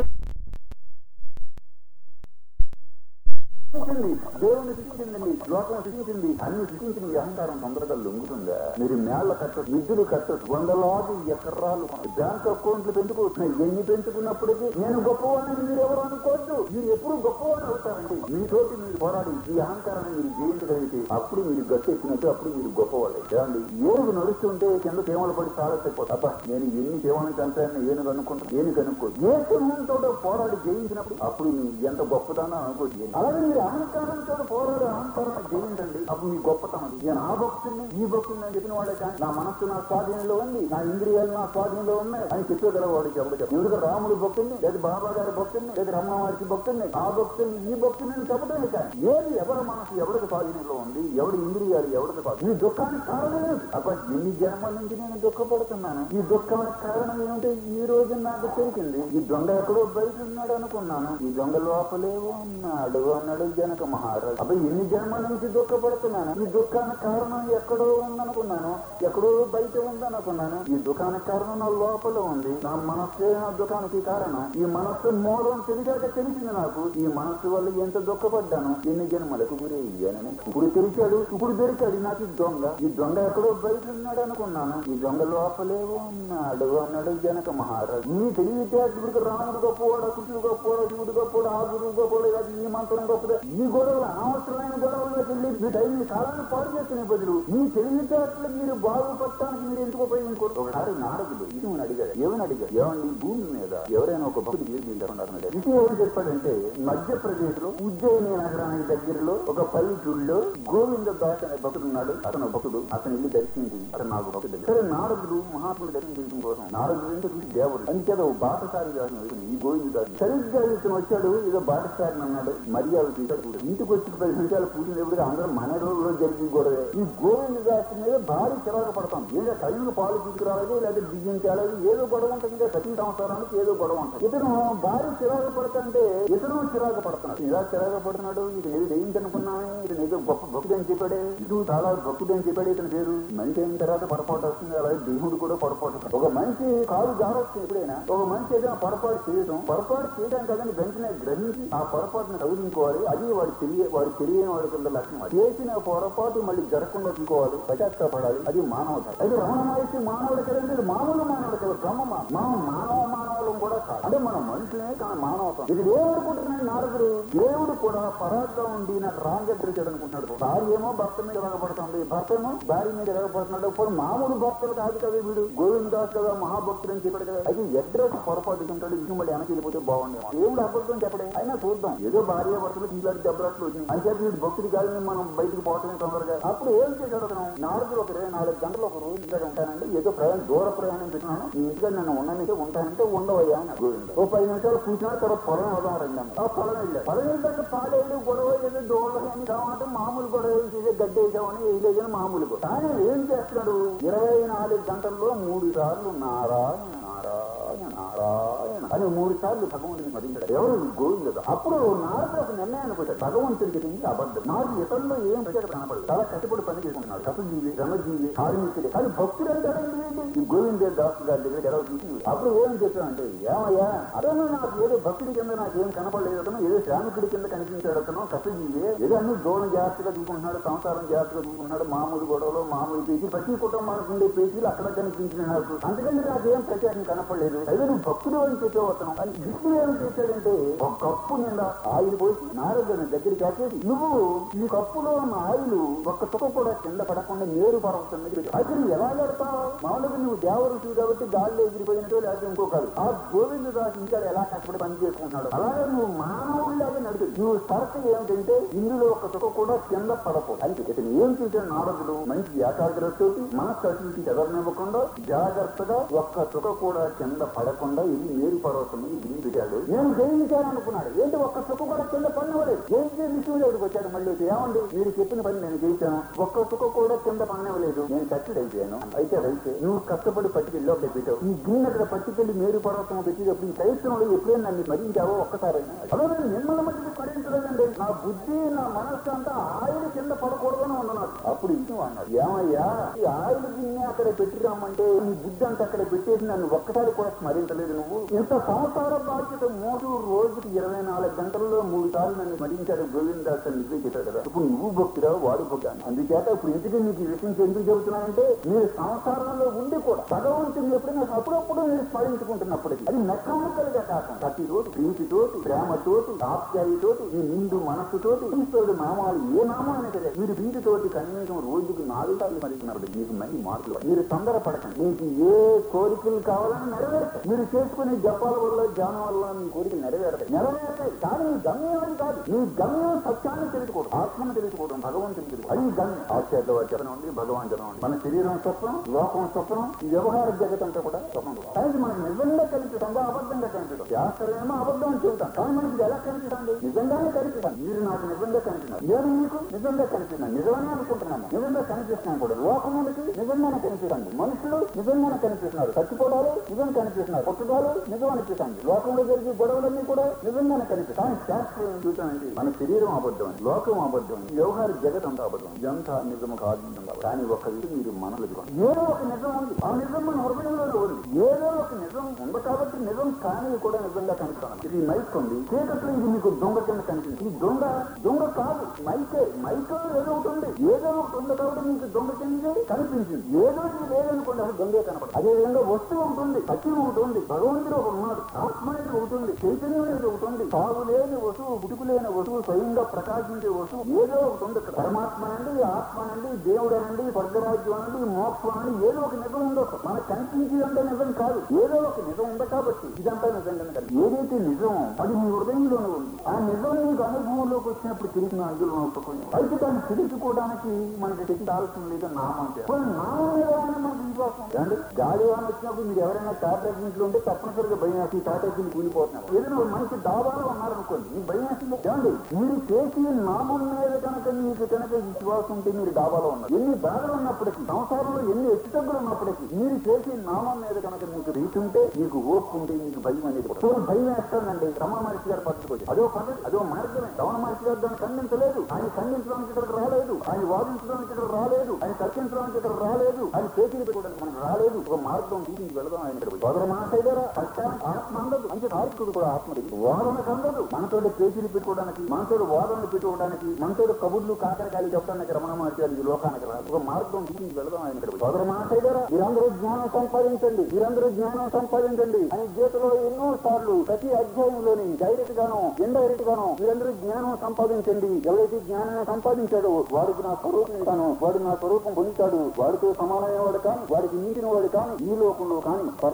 సృష్టించింది దేవుని సృష్టించిందండి లోకం సృష్టించింది అన్ని సృష్టించిన ఈ అహంకారం తొందరగా లొంగుతుందా మీరు మేళ్ల కట్టచ్చు నిధులు కట్టచ్చు వందలాది ఎకరాలు బ్యాంక్ అకౌంట్లు పెంచుకుంటున్నాయి ఎన్ని పెంచుకున్నప్పటికీ నేను గొప్పవాడిని మీరు ఎవరు అనుకోవద్దు మీరు ఎప్పుడు గొప్పవాడు అవుతారండి మీతోటి మీరు పోరాడి ఈ అహంకారాన్ని మీరు జయించగలిగితే అప్పుడు మీరు గట్టెక్కినట్టు అప్పుడు మీరు గొప్పవాళ్ళు ఏమండి ఏనుగు నడుస్తుంటే కింద తేమలు పడి చాలా తక్కువ అబ్బా నేను ఎన్ని తేమలను చంపానని ఏనుగు అనుకుంటా ఏనుగు అనుకో ఏ సింహంతో పోరాడి జయించినప్పుడు అప్పుడు నీ ఎంత గొప్పదానా అనుకోవచ్చు అలాగే మీరు అహంకారంతో పోరాడు అహంకారాన్ని జయించండి అప్పుడు మీ గొప్పతనం నేను ఆ భక్తుల్ని ఈ భక్తుల్ని అని చెప్పిన వాడే కానీ నా మనస్సు నా స్వాధీనంలో ఉంది నా ఇంద్రియాలు నా స్వాధీనంలో ఉన్నాయి అని చెప్పగలవాడికి ఎవరు చెప్పు ఎందుకు రాముడు భక్తుల్ని లేదా బాబా గారి భక్తుల్ని లేదా రమణ వారికి భక్తుల్ని ఆ భక్తుల్ని ఈ భక్తుల్ని అని చెప్పడమే కానీ ఏది ఎవరి మనసు ఎవరికి స్వాధీనంలో ఉంది ఎవడి ఇంద్రియాలు ఎవరికి స్వాధీనం ఈ దుఃఖానికి కారణం ఏమిటి అబ్బా ఎన్ని జన్మల నుంచి నేను దుఃఖపడుతున్నాను ఈ దుఃఖానికి కారణం ఏమిటో ఈ రోజు నాకు తెలిసింది ఈ దొంగ ఎక్కడో బయట ఉన్నాడు అనుకున్నాను ఈ దొంగ లోపలే ఉన్నాడు అన్నాడు జనక మహారాజు అబ్బాయి ఎన్ని జన్మల నుంచి దుఃఖపడుతున్నాను ఈ దుఃఖానికి కారణం ఎక్కడో ఉందనుకున్నాను ఎక్కడో బయట ఉందనుకున్నాను ఈ దుఃఖానికి కారణం నా లోపల ఉంది నా మనస్సే నా దుఃఖానికి కారణం ఈ మనస్సు మూలం తెలిసాక తెలిసింది నాకు ఈ మనస్సు వల్ల ఎంత దుఃఖపడ్డాను ఎన్ని జన్మలకు గురి అయ్యానని ఇప్పుడు తెలిసాడు ఇప్పుడు దొరికాడు నాకు ఈ దొంగ ఈ దొంగ ఎక్కడో బయట ఉన్నాడు అనుకున్నాను ఈ దొంగ లోపలే ఉన్నాడు అన్నాడు జనక మహారాజు నీ తెలివితేటలకు రాముడు గొప్పవాడు కృష్ణుడు గొప్పవాడు శివుడు గొప్పవాడు ఆ గురువు గొప్పవాడు కాదు ఈ మంత్రం గొప్పదే ఈ గొడవలు అనవసరమైన గొడవల్లోకి వెళ్ళి మీ టైం మీ కాలాన్ని పాడు చేసుకునే బదులు మీ తెలివితేటలు మీరు బాగుపడటానికి మీరు ఎందుకు ఉపయోగించుకోరు ఒకసారి నారదుడు ఇది అడిగాడు ఏమని అడిగాడు ఏమండి భూమి మీద ఎవరైనా ఒక భక్తుడు మీరు మీరు ఇది ఏం చెప్పాడంటే మధ్యప్రదేశ్ లో ఉజ్జయిని నగరానికి దగ్గరలో ఒక పల్లెటూరులో గోవింద దాస్ అనే భక్తుడు ఉన్నాడు అతను ఒక భక్తుడు అతను ఇల్లు దర్శించి అతను నాకు భక్తుడు సరే నారదుడు మహాత్ముడు దర్శించడం కోసం నారదుడు అంటే చూసి దేవుడు అంతేదో బాటసారి దాని ఈ గోవింద దాస్ సరిగ్గా ఇతను వచ్చాడు ఏదో బాటసారిని అన్నాడు మర్యాద తీశాడు ఇంటికి వచ్చి పది నిమిషాలు పూజలు ఎప్పుడు అందరూ మన రోజులో జరిగి గొడవే ఈ గోవింద దాస్ మీద భారీ చిరాకు పడతాం ఏదో టైంలో పాలు తీసుకురాలేదు లేదా బియ్యం తేలేదు ఏదో గొడవ ఉంటుంది ఇంకా ప్రతి సంవత్సరానికి ఏదో గొడవ ఉంటుంది ఇతను భారీ చిరాకు పడుతుంటే ఇతను చిరాకు పడుతున్నాడు ఇలా చిరాకు పడుతున్నాడు ఇది నేను ఏంటి అనుకున్నాను ఇది ఏదో గొప్ప భక్తుడు అని చెప్పాడే ఇది చాలా భక్తుడు అని చెప్పాడు ఇతని పేరు మనిషి అయిన తర్వాత పొరపాటు వస్తుంది అలాగే దేవుడు కూడా పొరపాటు వస్తుంది. ఒక మనిషి కాలు జారొస్తుంది ఎప్పుడైనా ఒక మనిషి ఏదైనా పొరపాటు చేయడం పొరపాటు చేయడం కదని వెంటనే గ్రహించి ఆ పొరపాటును సవరించుకోవాలి అది వాడు తెలియ వాడు తెలియని వాడి కింద లక్షణం అది. చేసిన పొరపాటు మళ్ళీ జరగకుండా చూసుకోవాలి పశ్చాత్తాపడాలి అది మానవత అయితే రమణ మహర్షి మానవుడు కదండి ఇది మామూలు మానవుడు కదా బ్రహ్మ మానవుడు. మనం మానవ మానవులం కూడా కాదు అంటే మనం మనుషులే కానీ మానవతం ఇది ఏమనుకుంటున్నాడు నారదుడు దేవుడు కూడా పరాగ్గా ఉండి నాకు రాంగ్ అడ్రస్ అనుకుంటున్నాడు భార్య ఏమో భర్త మీద ఎరగబడుతుంది భర్త ఏమో భార్య మీద ఎరగబడుతున్నాడు ఇప్పుడు మామూలు భక్తులు కాదు కదా వీడు గోవింద దాస్ కదా మహాభక్తుడు అని చెప్పాడు కదా అయితే అడ్రస్ పొరపాటు ఉంటాడు ఇది మళ్ళీ వెనక్కి వెళ్ళిపోతే బాగుండేమో దేవుడు అబద్ధం చెప్పడే అయినా చూద్దాం ఏదో భార్య భర్తలు ఇంట్లో దెబ్బ దెబ్బరట్లు వచ్చినాయి అంచేత వీడు భక్తుడి గాలి మీద మనం బయటికి పోవటమే తొందరగా అప్పుడు ఏం చేశాడు అతను నాలుగు ఒక ఇరవై నాలుగు గంటలు ఒక రోజు ఇంటికాడ ఉంటానంటే ఏదో ప్రయాణం దూర ప్రయాణం పెట్టినాను ఈ ఇంటికాడ నన్ను ఉండనికే ఉంటానంటే ఉండవయ్యా అని గోవింద ఓ పది నిమిషాలు కూర్చున్నా తర్వాత పొలం వదాం రండి ఆ పొలం వెళ్ళాడు పొలం వెళ్ళాక పాలేడు గొడవ ఏదో దోళ్ళ అని కావాలంటే మామూలు గొడవ చేసే గడ్డి వేసామని వేయలేదని మామూలు గొడవ కానీ ఏం చేస్తున్నాడు ఇరవై నాలుగు గంటల్లో మూడు సార్లు నారాయణ నారాయణ నారాయణ అని మూడు సార్లు భగవంతుని స్మరించాడు ఎవరు గోవిందుడు అప్పుడు నారదుడు ఒక నిర్ణయానికి వచ్చాడు భగవంతుడికి ఇది అబద్ధం నాకు ఇతరుల్లో ఏం ప్రత్యేకత కనపడదు చాలా కట్టుబడి పని చేసుకుంటున్నాడు కపజీవి రమజీవి కార్మికుడు కానీ భక్తుడు అంటాడు ఏంటి ఈ గోవింద దాస్ గారి దగ్గర ఎలా తీసుకు అప్పుడు ఏం చెప్పానంటే ఏమయ్యా అతను నాకు ఏదో భక్తుడి కింద నాకు ఏం కనపడలేదు అతను ఏదో శ్రామికుడి కింద కనిపించాడు అతను కపజీవి ఏదో అన్ని దూరం జాగ్రత్తగా చూసుకుంటున్నాడు సంసారం జాగ్రత్తగా చూసుకుంటున్నాడు మామూలు గొడవలు మామూలు పేజీ ప్రతి కుటుంబానికి ఉండే పేజీలు అక్కడ కనిపించిన నాకు అందుకని నాకేం ప్రత్యేకం కనపడలేదు అయితే నువ్వు భక్తుడు అని చెప్పావు అతను అని భక్తుడు ఏం చేశాడంటే ఒక కప్పు నిండా ఆయిల్ పోసి నారదుని దగ్గరికి కాకేసి నువ్వు ఈ కప్పులో ఉన్న ఆయిల్ ఒక్క చుక్క కూడా కింద పడకుండా నేరు పర్వతం మీద పెట్టు. అయితే నువ్వు ఎలా పెడతావు మామూలుగా నువ్వు దేవరుషుడు కాబట్టి గాల్లో ఎగిరిపోయినట్టు లేకపోతే ఇంకో కాదు ఆ గోవింద దాస్ ఇంకా ఎలా కష్టపడి పని చేసుకుంటున్నాడు అలాగే నువ్వు మానవుడిలాగా నడుపు నువ్వు సరస ఏమిటంటే ఇందులో ఒక చుక్క కూడా కింద పడకు అయితే ఇతను ఏం చేశాడు నారదుడు మంచి ఏకాగ్రతతో మనస్సు అటు ఇటు ఎదరనివ్వకుండా జాగ్రత్తగా ఒక్క చుక్క కూడా కింద పడకుండా ఇది మేరు పర్వతం మీద గిరి పెట్టాడు నేను జయించాలనుకున్నాడు ఏంటి ఒక్క చుక్క కూడా కింద పడినవాడు జయించే విష్ణువు దగ్గరికి వచ్చాడు మళ్ళీ వచ్చి, ఏమండి మీరు చెప్పిన పని నేను చేశాను ఒక్క చుక్క కూడా కింద పడినవలేదు నేను కట్టడి అయిపోయాను అయితే అయితే నువ్వు కష్టపడి పట్టుకెళ్ళి అక్కడ పెట్టావు ఈ గిన్నె అక్కడ పట్టుకెళ్ళి మేరు పర్వతం పెట్టేటప్పుడు ఈ ప్రయత్నంలో ఎప్పుడైనా నన్ను మరించావో ఒక్కసారి అదే నేను మిమ్మల్ని మధ్య స్మరించలేదండి నా బుద్ధి నా మనస్సు అంతా ఆయిల్ కింద పడకూడదని ఉన్నాడు అప్పుడు విష్ణువు అన్నాడు ఏమయ్యా ఈ ఆయిల్ గిన్నె అక్కడ పెట్టిరామంటే నీ బుద్ధి అంతా అక్కడ పెట్టేసి నన్ను ఒక్కసారి కూడా స్మరించలేదు నువ్వు ఇంత సంసార బాధ్యత మూడు రోజుకి ఇరవై నాలుగు గంటల్లో మూడు సార్లు నన్ను స్మరించాడు గోవిందాస్ అని నిజం చెప్పాడు కదా ఇప్పుడు నువ్వు భక్తురా వాడు భక్తి అందుచేత ఇప్పుడు ఇంటికి నీకు ఈ విషయం ఎందుకు చెబుతున్నానంటే మీరు సంసారంలో ఉండి కూడా భగవంతుని ఎప్పుడైనా అప్పుడప్పుడు మీరు స్మరించుకుంటున్నప్పటికీ అది మెకానికల్గా కాకుండా ప్రతిరోజు ప్రీతితోటి ప్రేమతోటి ఆప్యాయతోటి ఈ నిండు మనస్సుతోటి ఈశ్వరుడు నామాలు ఏ నామాన్ని సరే మీరు వీటితోటి కనీసం రోజుకు నాలుగు సార్లు స్మరించినప్పుడు మీకు మంచి మార్కులు మీరు తొందరపడకండి మీకు ఏ కోరికలు కావాలని నెరవేరుతాయి మీరు చేసుకునే జపాల వల్ల ధ్యానం వల్ల మీ కోరికలు నెరవేరుతాయి నెరవేరుతాయి కానీ మీ గమ్యం అది కాదు మీ గమ్యం సత్యాన్ని తెలుసుకోవడం ఆత్మను తెలుసుకోవడం భగవంతుని తెలుసుకోవడం అది గమ్యం ఆశ్చర్య వచనం ఉంది భగవాన్ జనం ఉంది మన శరీరం స్వప్నం లోకం స్వప్నం ఈ వ్యవహార జగత్ అంతా కూడా స్వప్నం కానీ మనకు నిజంగా కనిపిస్తుందా అబద్ధంగా కనిపిస్తుంది శాస్త్రమేమో అబద్ధం అని చెబుతాం కానీ మనకి ఇది ఎలా కనిపిస్తుంది నిజంగానే కనిపిస్తాను మీరు నాకు నిజంగా కనిపిస్తున్నారు నేను మీకు నిజంగా కనిపిస్తున్నాను నిజమని అనుకుంటున్నాను నిజంగా కనిపిస్తున్నాను కూడా లోకములకి నిజంగానే కనిపిస్తుంది మనుషులు నిజంగానే కనిపిస్తున్నారు చచ్చిపోవడాలు నిజం కనిపిస్తున్నారు పుట్టడాలు నిజం అనిపిస్తుంది లోకంలో జరిగే గొడవలన్నీ కూడా నిజంగానే కనిపిస్తాయి కానీ శాస్త్రం ఏం చూస్తానంటే మన శరీరం అబద్ధం లోకం అబద్ధం వ్యవహార జగత్ అంతా అబద్ధం ఇదంతా నిజము కాదు నిజం కాదు. కానీ ఒక విషయం మీరు మనలో ఇదిగోండి. ఏదో ఒక నిజం ఉంది ఆ నిజం మన హృదయంలోనే ఉంది ఏదో ఒక నిజం ఉంది కాబట్టి నిజం కానీ కూడా నిజంగా కనిపిస్తాను ఇది మైక్ ఉంది చీకట్లో ఇది మీకు దొంగ కింద కనిపిస్తుంది ఈ దొంగ దొంగ కాదు మైకే మైక్ ఏదో ఒకటి ఉంది ఏదో ఒకటి ఉంది కాబట్టి మీకు దొంగ కింద కనిపించింది ఏదో ఇది లేదనుకోండి అది దొంగే కనపడదు అదే విధంగా వస్తువు ఉంటుంది సత్యం ఒకటి ఉంది భగవంతుడు ఒకటి ఉన్నాడు ఆత్మ అనేది ఒకటి ఉంది చైతన్యం అనేది ఒకటి ఉంది సాగు లేని వస్తువు గుడుకు లేని వస్తువు స్వయంగా ప్రకాశించే వస్తువు ఏదో ఒకటి ఉంది ఇక్కడ పరమాత్మ నుండి ఆత్మ నుండి దేవుడు అనండి స్వర్గరాజ్యం అనండి మోక్షం అనండి ఏదో ఒక నిజం ఉందో మనకు కనిపించేదంటే నిజం కాదు ఏదో ఒక నిజం ఉంది కాబట్టి ఇదంతా నిజంగా కాదు ఏదైతే నిజం అది మీ హృదయంలోనే ఉంది ఆ నిజం నీకు అనుభవంలోకి వచ్చినప్పుడు తిరిగి అందులో నొప్పుకొని అయితే దాన్ని తెలుసుకోవడానికి మనకి తెలియాల్సిన లేదు నామం చేయాలి. పోనీ నామం మీద ఏమైనా మనకు విశ్వాసం ఉందా? ఏమండి? గాలి వాన వచ్చినప్పుడు మీరు ఎవరైనా టాటా ఇంట్లో ఉంటే తప్పనిసరిగా భయం వేసి టాటా కింద కూలిపోతున్నారు ఏదైనా ఒక మనిషి దాబాలో ఉన్నారనుకోండి మీకు భయం వేసింది ఏమండి మీరు చేసి నామం మీద కనుక మీకు కనుక విశ్వాసం ఉంటే మీరు డాబాలో ఉన్నారు ఎన్ని బాధలు ఉన్నప్పటికీ సంసారంలో ఎన్ని హెచ్చుతగ్గులు ఉన్నప్పటికీ మీరు చేసి నామం మీద కనుక మీకు రీతి ఉంటే మీకు ఓర్పు ఉంటే మీకు భయం అనేది కూడా. చూడండి, భయం వేస్తానండి రమణ మహర్షి గారు పట్టుకోవచ్చు అదో పద్ధతి అదో మార్గమే రమణ మహర్షి గారు దాన్ని ఖండించలేదు ఆయన ఖండించడానికి ఇక్కడ రాలేదు ఆయన వాదించడానికి ఇక్కడ రాలేదు ఆయన తర్కించడానికి ఇక్కడ రాలేదు ఆయన చేతులు పెట్టుకోవడానికి మనకు రాలేదు ఒక మార్గం తీసుకు వెళదాం ఆయన ఇక్కడ సోదర మహాశైదరా సత్యానికి ఆత్మ అందదు అంటే తార్కుడు కూడా ఆత్మ లేదు వాదనకు అందదు మనతోటి పేజీలు పెట్టుకోవడానికి మనతోటి వాదనలు పెట్టుకోవడానికి మనతోటి కబుర్లు కాకరకాయలు చెప్పడానికి రమణ మహర్షి గారు ఈ లోకానికి రాదు ఒక మార్గం తీసుకు వెళదాం ఆయన ఇక్కడ సోదర మహాశైదరా మీరందరూ జ్ఞానం సంపాదించండి మీరందరూ జ్ఞానం సంపాదించండి అని గీతలో ఎన్నో సార్లు ప్రతి అధ్యాయంలోని డైరెక్ట్ గాను ఇండైరెక్ట్ గాను మీరందరూ జ్ఞానం సంపాదించండి ఎవరైతే జ్ఞానాన్ని సంపాదించాడో వాడికి నా స్వరూపం ఇస్తాను వాడు నా స్వరూపం పొందుతాడు వాడితో సమానమైన వాడు కానీ వాడికి మించిన వాడు కానీ ఈ లోకంలో కానీ పరలోకంలో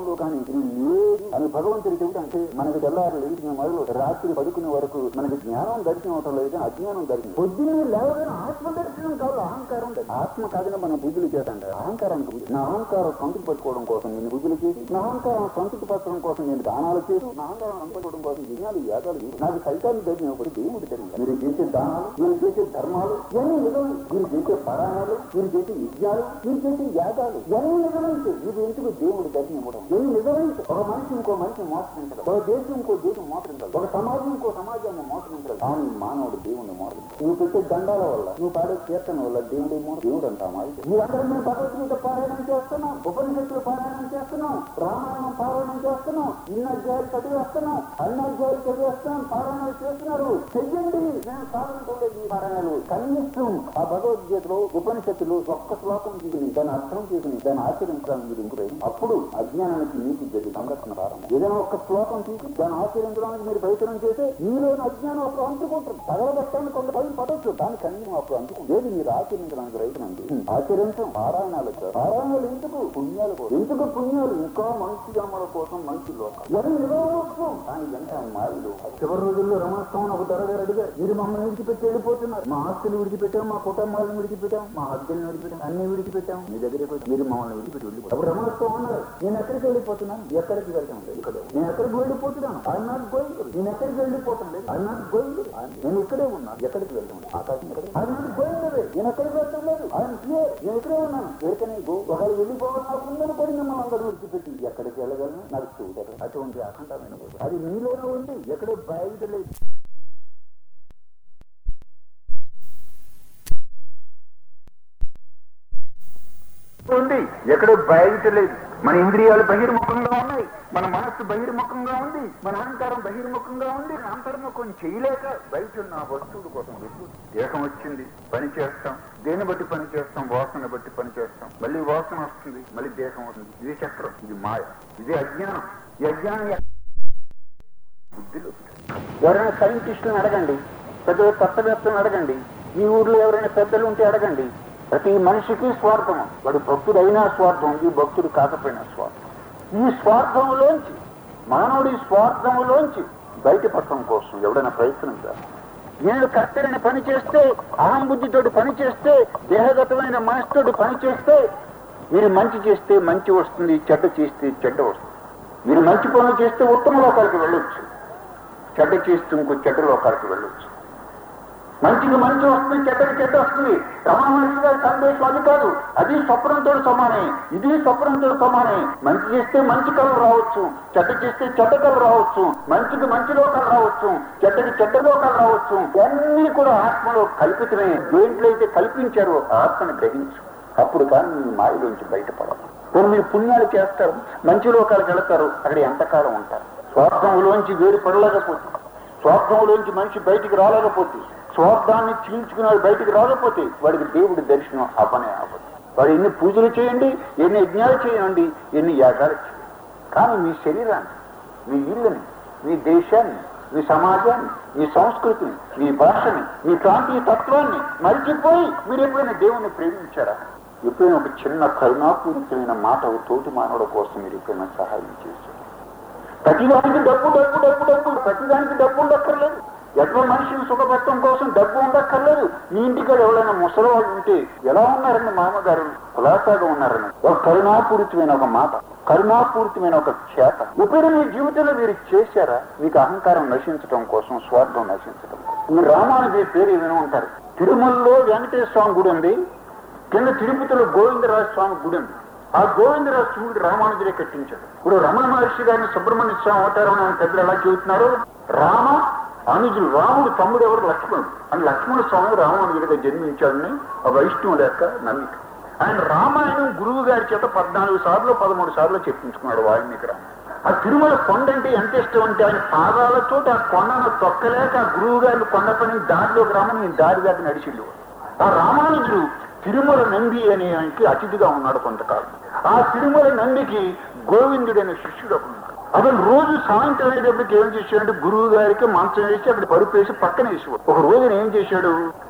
ఉండదు కానీ ఇది లేదు అని భగవంతుడి చెబుతా అంటే మనకి తెల్లారు లేచిన మొదలు రాత్రి పడుకునే వరకు మనకి జ్ఞానం దర్శనం అవటం లేదు కానీ అజ్ఞానం దర్శనం పొద్దున్నే లేవగానే ఆత్మ దర్శనం కాదు అహంకారం ఉండదు. ఆత్మ కాదని మనం బుద్ధులు చేతండి అహంకారానికి బుద్ధి. నా అహంకారం సంతృప్తి పట్టుకోవడం కోసం నేను బుద్ధులు చేసి నా అహంకారం సంతృప్తి పరచడం కోసం నేను దానాలు చేసి నా అహంకారం అనుకోవడం కోసం యజ్ఞాలు యాగాలు చేసి, నాకు సైతాన్ని దర్శనం ఒకటి దేవుడి దర్శనం మీరు చేసే దానాలు మీరు చేసే ధర్మాలు ఇవన్నీ నిజమే మీరు చేసే పారాయణాలు మీరు చేసే యజ్ఞాలు మీరు చేసే యాగాలు ఇవన్నీ నిజమైతే ఇది ఎందుకు దేవుడి దర్శనం ఇవ్వడం ఇవన్నీ నిజమైతే ఒక మనిషి ఇంకో మనిషిని మోసరించడం ఒక దేశం ఇంకో దేశం మోసరించాలి ఒక సమాజం ఇంకో సమాజాన్ని మోసరించాలి కానీ మానవుడు దేవుడిని మోసం నువ్వు పెట్టే దండాల వల్ల నువ్వు పాడే కీర్తన వల్ల దేవుడి మోసం దేవుడు అంటామా మీరందరూ మేము భగవద్గీత పారాయణం చేస్తున్నాం ఉపనిషత్తులు పారాయణం చేస్తున్నాం రామాయణం పారాయణం చేస్తున్నాం ఇన్ని అధ్యాయులు చదివేస్తున్నాం అన్ని అధ్యాయులు చదివేస్తున్నాం పారాయణాలు చేస్తున్నారు చెయ్యండి నేను సాధించలేదు ఈ పారాయణాలు కనీసం ఆ భగవద్గీతలో ఉపనిషత్తులు ఒక్క శ్లోకం తీసుకుని దాన్ని అర్థం చేసుకుని దాన్ని ఆచరించడానికి మీరు ఇంకురై అప్పుడు అజ్ఞానానికి నీతి జరిగి సంరక్షణ ప్రారంభం ఏదైనా ఒక్క శ్లోకం తీసుకుని దాన్ని ఆచరించడానికి మీరు ప్రయత్నం చేస్తే మీలోని అజ్ఞానం అప్పుడు అంటుకుంటారు తగలబెట్టడానికి కొంత భయం పడవచ్చు దాని కనీసం అప్పుడు అంటుకుంటుంది ఏది మీరు ఆచరించడానికి ప్రయత్నం చేయండి. ఆచరించం పారాయణాలు సార్ పారాయణాలు ఎందుకు పుణ్యాలు కోసం ఎందుకు పుణ్యాలు ఇంకా మంచి జన్మల కోసం మంచి లోకం ఎవరు నిలవచ్చు కానీ ఎంత మాయలు చివరి రోజుల్లో రమణస్వామి ఒక దొరగారు అడిగారు మీరు మమ్మల్ని విడిచిపెట్టి వెళ్ళిపోతున్నారు మా ఆస్తులు విడిచిపెట్టాం మా కుటుంబాలను విడిచిపెట్టాం మా హద్దులను విడిచిపెట్టాం అన్ని విడిచిపెట్టాం మీ దగ్గరికి వచ్చి మీరు మమ్మల్ని విడిచిపెట్టి వెళ్ళిపోతారు అప్పుడు రమణస్వామి అన్నారు నేను ఎక్కడికి వెళ్ళిపోతున్నాను ఎక్కడికి వెళ్తాను లేదు ఇక్కడ నేను ఎక్కడికి వెళ్ళిపోతున్నాను ఐ నాట్ గోయింగ్ నేను ఎక్కడికి వెళ్ళిపోతాను లేదు ఐ నాట్ గోయింగ్ నేను ఇక్కడే ఉన్నాను ఎక్కడికి వెళ్తాను ఆకాశం ఎక్కడ ఐ నాట్ గోయింగ్ అవే నేను ఎక్కడికి వెళ్తాను లేదు ఐఎమ్ హియర్ నేను ఇక్కడే ఉన్నాను ఎక్కడికనే గో ఒకవేళ వెళ్ళిపోవాలి నాకు ఉందని కూడా మిమ్మల్ని అందరూ విడిచిపెట్టి ఎక్కడికి వెళ్ళగలను నాకు చూడరు అటువంటి అఖండమైన గోడు. అది మీలోనే ఉంది ఎక్కడో బయట లేదు ఉంది ఎక్కడో బయట లేదు మన ఇంద్రియాలు బహిర్ముఖంగా ఉన్నాయి మన మనస్సు బహిర్ముఖంగా ఉంది మన అహంకారం బహిర్ముఖంగా ఉంది అంతర్ముఖం చేయలేక బయట ఉన్న ఆ వస్తువుల కోసం వెతుకు దేహం వచ్చింది పని చేస్తాం దేని బట్టి పని చేస్తాం వాసన బట్టి పని చేస్తాం మళ్ళీ వాసన వస్తుంది మళ్ళీ దేహం వస్తుంది ఇది చక్రం ఇది మాయ ఇది అజ్ఞానం ఈ అజ్ఞానం ఎక్క- బుద్ధిలో ఎవరైనా సైంటిస్టులను అడగండి పెద్ద తత్వవేత్తలను అడగండి ఈ ఊర్లో ఎవరైనా పెద్దలు ఉంటే అడగండి ప్రతి మనిషికి స్వార్థం వాడు భక్తుడైనా స్వార్థం ఈ భక్తుడు కాకపోయినా స్వార్థం ఈ స్వార్థంలోంచి మానవుడి స్వార్థంలోంచి బయటపడటం కోసం ఎవడైనా ప్రయత్నించాలి నేను కర్తరిని పని చేస్తే అహం బుద్ధితోటి పని చేస్తే దేహగతమైన మనసుతోటి పని చేస్తే మీరు మంచి చేస్తే మంచి వస్తుంది చెడ్డ చేస్తే చెడ్డ వస్తుంది మీరు మంచి పనులు చేస్తే ఉత్తమ లోకాలకు వెళ్ళొచ్చు చెడ్డ చేస్తూ ఇంకో చెడ్డ లోకాలకు వెళ్ళొచ్చు మంచికి మంచి వస్తుంది చెడ్డకి చెడ్డ వస్తుంది రమణ మహర్షి గారి సందేశం అది కాదు అది స్వప్నంతో సమానే ఇది స్వప్నంతో సమానే మంచి చేస్తే మంచి కళలు రావచ్చు చెడ్డ చేస్తే చెడ్డ కళలు రావచ్చు మంచికి మంచి లోకాలు రావచ్చు చెడ్డకి చెడ్డ లోకాలు రావచ్చు అన్నీ కూడా ఆత్మలో కల్పితమే దేంట్లో అయితే కల్పించారో ఆ ఆత్మని గ్రహించు అప్పుడు కానీ మీ మాయలోంచి బయటపడదు పోనీ మీరు పుణ్యాలు చేస్తారు మంచి లోకాలకు వెళతారు అక్కడ ఎంతకాలం ఉంటారు స్వార్థంలోంచి వేరు పడలేకపోతే స్వార్థంలోంచి మనిషి బయటికి రాలేకపోతే స్వార్థాన్ని చీల్చుకున్నాడు బయటికి రాకపోతే వాడికి దేవుడి దర్శనం అవ్వనే అవ్వదు వాడు ఎన్ని పూజలు చేయండి ఎన్ని యజ్ఞాలు చేయండి ఎన్ని యాగాలు చేయండి కానీ మీ శరీరాన్ని మీ ఇల్లుని మీ దేశాన్ని మీ సమాజాన్ని మీ సంస్కృతిని మీ భాషని మీ ప్రాంతీయ తత్వాన్ని మరిచిపోయి మీరు ఎప్పుడైనా దేవుణ్ణి ప్రేమించారా ఎప్పుడైనా ఒక చిన్న కరుణాపూరితమైన మాట ఒక తోటి మానవుల కోసం మీరు ఎప్పుడైనా సహాయం చేశారు ప్రతిదానికి డబ్బు డబ్బు డబ్బు డబ్బు ప్రతిదానికి డబ్బు ఉండక్కర్లేదు ఎట్లా మనిషిని సుఖపెట్టడం కోసం డబ్బు ఉండక్కర్లేదు మీ ఇంటికాడ ఎవరైనా ముసలివాళ్ళు ఉంటే ఎలా ఉన్నారని మామగారు కులాసాగా ఉన్నారని ఒక కరుణాపూరితమైన ఒక మాట కరుణాపూరితమైన ఒక చేత ఇప్పుడు మీ జీవితంలో మీరు చేశారా మీకు అహంకారం నశించడం కోసం స్వార్థం నశించడం కోసం ఈ రామానుజీ పేరు విని ఉంటారు తిరుమలలో వెంకటేశ్వర స్వామి గుడి ఉంది కింద తిరుపతిలో గోవిందరాజ స్వామి గుడి ఉంది ఆ గోవిందరాజ స్వామి రామానుజుడే కట్టించాడు ఇప్పుడు రమణ మహర్షి గారిని సుబ్రహ్మణ్య స్వామి అవతారం అని పెద్దలు ఎలా చెబుతున్నారు రామ అనుజులు రాముడు తమ్ముడు ఎవరు లక్ష్మణుడు అని లక్ష్మణ స్వామి రామానుజుడిగా జన్మించాడని ఆ వైష్ణవు లేక నమ్మిక ఆయన రామాయణం గురువు గారి చేత పద్నాలుగు సార్లు పదమూడు సార్లు చెప్పించుకున్నాడు వాల్మీకి రామ ఆ తిరుమల కొండ అంటే ఎంత ఇష్టం అంటే ఆయన పాదాలతో ఆ కొండను తొక్కలేక ఆ గురువు గారిని కొండ పని దారిలోకి రామని ఈ దారి దాటి నడిచిల్లు ఆ రామానుజుడు తిరుమల నంది అనే ఆయనకి అతిథిగా ఉన్నాడు కొంతకాలం ఆ తిరుమల నందికి గోవిందుడు అనే శిష్యుడు ఒకడు ఉన్నాడు అతను రోజు సాయంత్రం అయ్యేటప్పటికి ఏం చేశాడంటే గురువు గారికి మంచం వేసి అక్కడ పరుపు వేసి పక్కన వేసేవాడు ఒక రోజున ఏం చేశాడు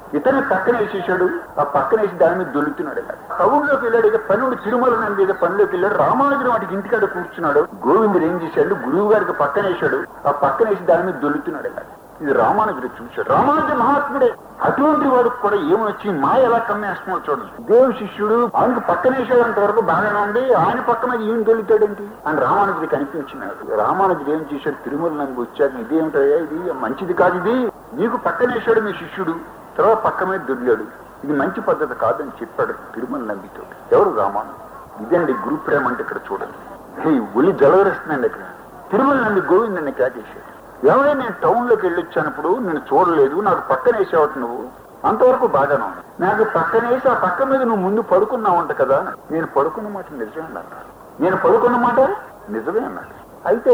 ఇతని పక్కన వేసేసాడు ఆ పక్కన వేసి దాని మీద దొల్లుతున్నాడు ఇలా టౌన్లోకి వెళ్ళాడు ఇక పనుడు తిరుమల నంది ఏదో పనిలోకి వెళ్ళాడు రామానుజుడు వాటికి ఇంటికాడ కూర్చున్నాడు గోవిందుడు ఏం చేశాడు గురువు గారికి పక్కన వేసాడు ఆ పక్కన వేసి దాని మీద దొల్లుతున్నాడు ఇలా ఇది రామానుజుడు చూశాడు రామానుజ మహాత్ముడే అటువంటి వాడికి కూడా ఏమొచ్చి మాయ ఎలా కమ్మేస్తున్నావు చూడండి దేవుడు శిష్యుడు ఆయనకు పక్కన వేసేంత వరకు బాగానే ఉంది ఆయన పక్కన ఈయన దొల్లుతాడేంటి అని రామానుజుడికి అనిపించినాడు రామానుజుడు ఏం చేశాడు తిరుమల నంది వచ్చాక ఇదేమిటయ్యా ఇది మంచిది కాదు ఇది నీకు పక్కన వేసాడు మీ శిష్యుడు తర్వాత పక్క మీద దొర్లాడు ఇది మంచి పద్ధతి కాదని చెప్పాడు తిరుమల నందితో ఎవరు రామాను ఇదండి గురు ప్రేమ అంటే ఇక్కడ చూడండి హే, ఒలి జలవరిస్తుందండి ఇక్కడ తిరుమల నంది గోవిందని కేటేశాడు ఎవరైనా నేను టౌన్ లోకి వెళ్ళొచ్చినప్పుడు నేను చూడలేదు నాకు పక్కన వేసావట నువ్వు అంతవరకు బాగానే ఉంది నాకు పక్కన వేసి ఆ పక్క మీద నువ్వు ముందు పడుకున్నావంట కదా నేను పడుకున్న మాట నిజమే అన్నాడు నేను పడుకున్న మాట నిజమే అన్నాడు అయితే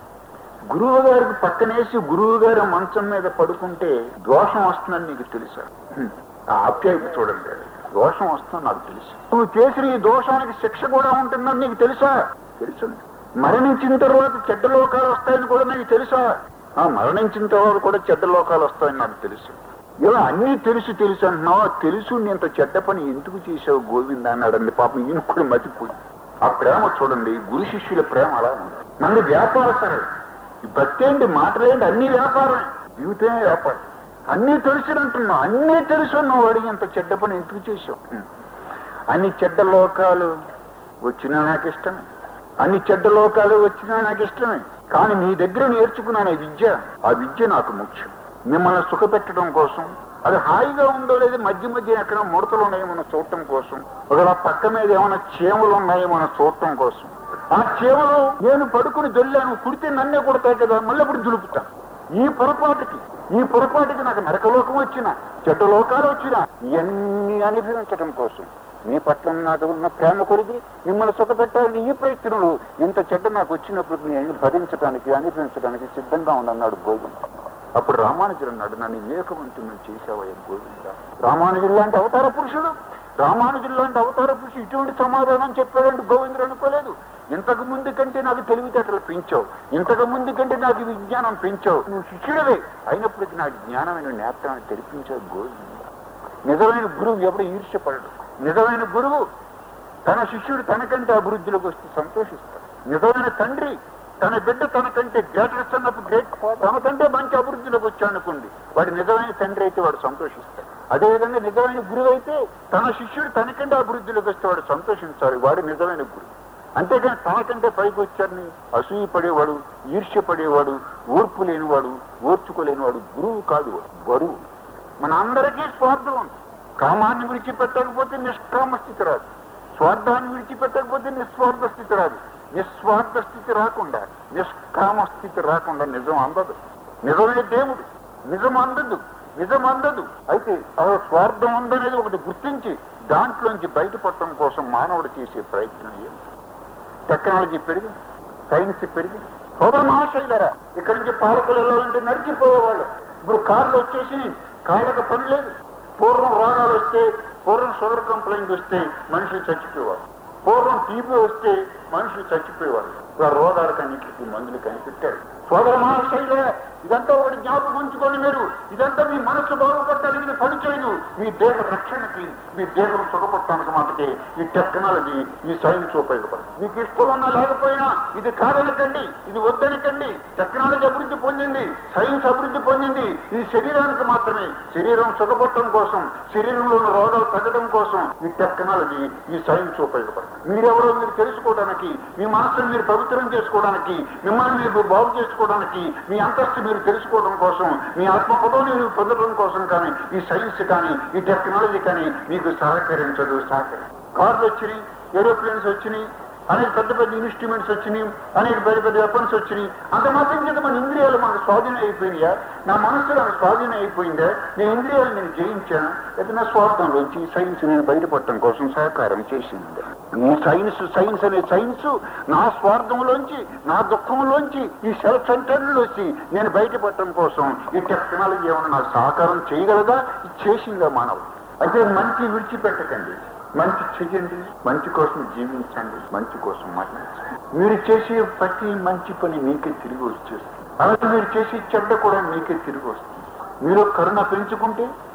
గురువు గారికి పక్కనేసి గురువు గారి మంచం మీద పడుకుంటే దోషం వస్తుందని నీకు తెలుసా హ్మ్. ఆ ఆప్యాయత చూడండి దోషం వస్తుందని నాకు తెలుసు నువ్వు చేసిన ఈ దోషానికి శిక్ష కూడా ఉంటుందని నీకు తెలుసా తెలుసు మరణించిన తర్వాత చెడ్డ లోకాలు వస్తాయని కూడా నీకు తెలుసా ఆ మరణించిన తర్వాత కూడా చెడ్డ లోకాలు వస్తాయని నాకు తెలుసు ఇలా అన్నీ తెలుసు తెలుసు అంటున్నావు ఆ తెలుసు నీ ఇంత చెడ్డ పని ఎందుకు చేసావు గోవింద అన్నాడండి పాపం ఈయన కూడా మతిపోయి ఆ ప్రేమ చూడండి గురు శిష్యుల ప్రేమ అలా ఉంది మంది వ్యాపారస్తారు ఈ భక్తి ఏంటి మాటలేంటి అన్ని వ్యాపారం జీవితమే వ్యాపారం అన్నీ తెలుసునంటున్నావు అన్నీ తెలుసు నువ్వు అడిగినంత చెడ్డ పని ఎందుకు చేసావు హ్మ్. అన్ని చెడ్డ లోకాలు వచ్చినా నాకు ఇష్టమే అన్ని చెడ్డ లోకాలు వచ్చినా నాకు ఇష్టమే కానీ నీ దగ్గర నేర్చుకున్నాను ఈ విద్య ఆ విద్య నాకు ముఖ్యం మిమ్మల్ని సుఖపెట్టడం కోసం అది హాయిగా ఉందో లేదో మధ్య మధ్య ఎక్కడ ముడతలు ఉన్నాయేమో చూడటం కోసం ఒకవేళ పక్క మీద ఏమైనా చీమలు ఉన్నాయేమో చూడటం కోసం ఆ చీమలు నేను పడుకుని దొల్లాను కుడితే నన్నే కొడతాయి కదా మళ్ళీ అప్పుడు దులుపుతా ఈ పొరపాటుకి ఈ పొరపాటుకి నాకు నరకలోకం వచ్చిన చెడ్డ లోకాలు వచ్చిన ఇవన్నీ అనుభవించడం కోసం మీ పట్ల నాకు ఉన్న ప్రేమ కొరిగి మిమ్మల్ని సుఖపెట్టాలని ఈ ప్రయత్నంలో ఇంత చెడ్డ నాకు వచ్చినప్పుడు నేను భరించడానికి అనుభవించడానికి సిద్ధంగా ఉండన్నాడు గోవింద అప్పుడు రామానుజుడు అన్నాడు నన్ను వివేకవంతుని చేశావయ్య గోవింద రామానుజుడు లాంటి అవతార పురుషుడు రామానుజుడు లాంటి అవతార పురుషుడు ఇటువంటి సమాధానం చెప్పాడంటే గోవిందుడు అనుకోలేదు ఇంతకు ముందు కంటే నాకు తెలివితేటలు పెంచావు ఇంతకు ముందు కంటే నాకు విజ్ఞానం పెంచావు నువ్వు శిష్యుడవే అయినప్పటికీ నాకు జ్ఞానమైన నేత్రాన్ని తెలిపించావు గోవింద నిజమైన గురువు ఎప్పుడు ఈర్ష్యపడడు నిజమైన గురువు తన శిష్యుడు తనకంటే అభివృద్ధిలోకి వస్తే సంతోషిస్తాడు నిజమైన తండ్రి తన బిడ్డ తనకంటే గ్రేటర్ అన్నప్పుడు గ్రేట్ తనకంటే మంచి అభివృద్ధిలోకి వచ్చాడు అనుకోండి వాడి నిజమైన తండ్రి అయితే వాడు సంతోషిస్తాడు అదేవిధంగా నిజమైన గురువు అయితే తన శిష్యుడు తనకంటే అభివృద్ధిలోకి వస్తే వాడు సంతోషించాలి వాడు నిజమైన గురువు అంతేగాని తనకంటే పైకి వచ్చారని అసూయ పడేవాడు ఈర్ష్య పడేవాడు ఓర్పు లేనివాడు ఓర్చుకోలేనివాడు గురువు కాదు వాడు, బరువు మన అందరికీ స్వార్థం ఉంది కామాన్ని విడిచిపెట్టకపోతే నిష్కామ స్థితి రాదు స్వార్థాన్ని విడిచిపెట్టకపోతే నిస్వార్థ స్థితి రాదు నిస్వార్థ స్థితి రాకుండా నిష్కామ స్థితి రాకుండా నిజం అందదు నిజమే దేవుడు నిజం అందదు నిజం అందదు అయితే ఆ స్వార్థం ఉందనేది ఒకటి గుర్తించి దాంట్లోంచి బయటపడటం కోసం మానవుడు చేసే ప్రయత్నం ఏమిటి టెక్నాలజీ పెరిగి సైన్స్ పెరిగి సోదర మహాశైలరా ఇక్కడి నుంచి పాలకులు వెళ్ళాలంటే నడిచిపోయేవాళ్ళు ఇప్పుడు కార్లు వచ్చేసి కాళ్ళకు పని లేదు పూర్వం రోగాలు వస్తే పూర్వం షుగర్ కంప్లైంట్ వస్తే మనుషులు చచ్చిపోయేవారు పూర్వం టీబీ వస్తే మనుషులు చచ్చిపోయేవారు ఇప్పుడు రోగాలకు అన్నింటికి మందులు కనిపెట్టారు సోదర మహాశైల ఇదంతా ఒకటి జ్ఞాపకం ఉంచుకోండి మీరు ఇదంతా మీ మనస్సు బాగుపడటానికి ఇది పనిచేయదు మీ దేహ రక్షణకి మీ దేహం సుఖపడటానికి మాత్రమే ఈ టెక్నాలజీ ఈ సైన్స్ ఉపయోగపడుతుంది మీకు ఇష్టం ఉన్నా లేకపోయినా ఇది కాదనకండి ఇది వద్దనకండి టెక్నాలజీ అభివృద్ధి పొందింది సైన్స్ అభివృద్ధి పొందింది ఇది శరీరానికి మాత్రమే శరీరం సుఖపడటం కోసం శరీరంలో ఉన్న రోగాలు తగ్గడం కోసం ఈ టెక్నాలజీ ఈ సైన్స్ ఉపయోగపడుతుంది మీరెవరో మీరు తెలుసుకోవడానికి మీ మనస్సును మీరు పవిత్రం చేసుకోవడానికి మిమ్మల్ని మీరు బాగు చేసుకోవడానికి మీ అంతస్తు మీరు తెలుసుకోవడం కోసం మీ ఆత్మపదవిని మీరు పొందడం కోసం కానీ ఈ సైన్స్ కానీ ఈ టెక్నాలజీ కానీ మీకు సహకరించదు సహకరి కార్లు వచ్చినాయి ఏరోప్లేన్స్ వచ్చినాయి అనేక పెద్ద పెద్ద ఇన్స్ట్రుమెంట్స్ వచ్చినాయి అనేక పెద్ద పెద్ద వెపన్స్ వచ్చినాయి అంత మాత్రం చేత మన ఇంద్రియాలు మనకు స్వాధీనం అయిపోయినాయా నా మనస్సు నాకు స్వాధీనం అయిపోయిందా నేను ఇంద్రియాలు నేను జయించాను అయితే నా స్వార్థంలోంచి సైన్స్ నేను బయటపడటం కోసం సహకారం చేసింది ఈ సైన్స్ సైన్స్ అనే సైన్స్ నా స్వార్థంలోంచి నా దుఃఖంలోంచి ఈ సెల్ఫ్ సెంటర్లోంచి నేను బయటపడటం కోసం ఈ టెక్నాలజీ ఏమైనా నాకు సహకారం చేయగలదా ఇది చేసిందా మానవుడు అయితే మంచి విడిచిపెట్టకండి మంచి చెయ్యండి మంచి కోసం జీవించండి మంచి కోసం మాట్లాడండి మీరు చేసే ప్రతి మంచి పని మీకే తిరిగి వచ్చేస్తుంది అలాగే మీరు చేసే చెడ్డ కూడా మీకే తిరిగి వస్తుంది మీరు కరుణ పెంచుకుంటే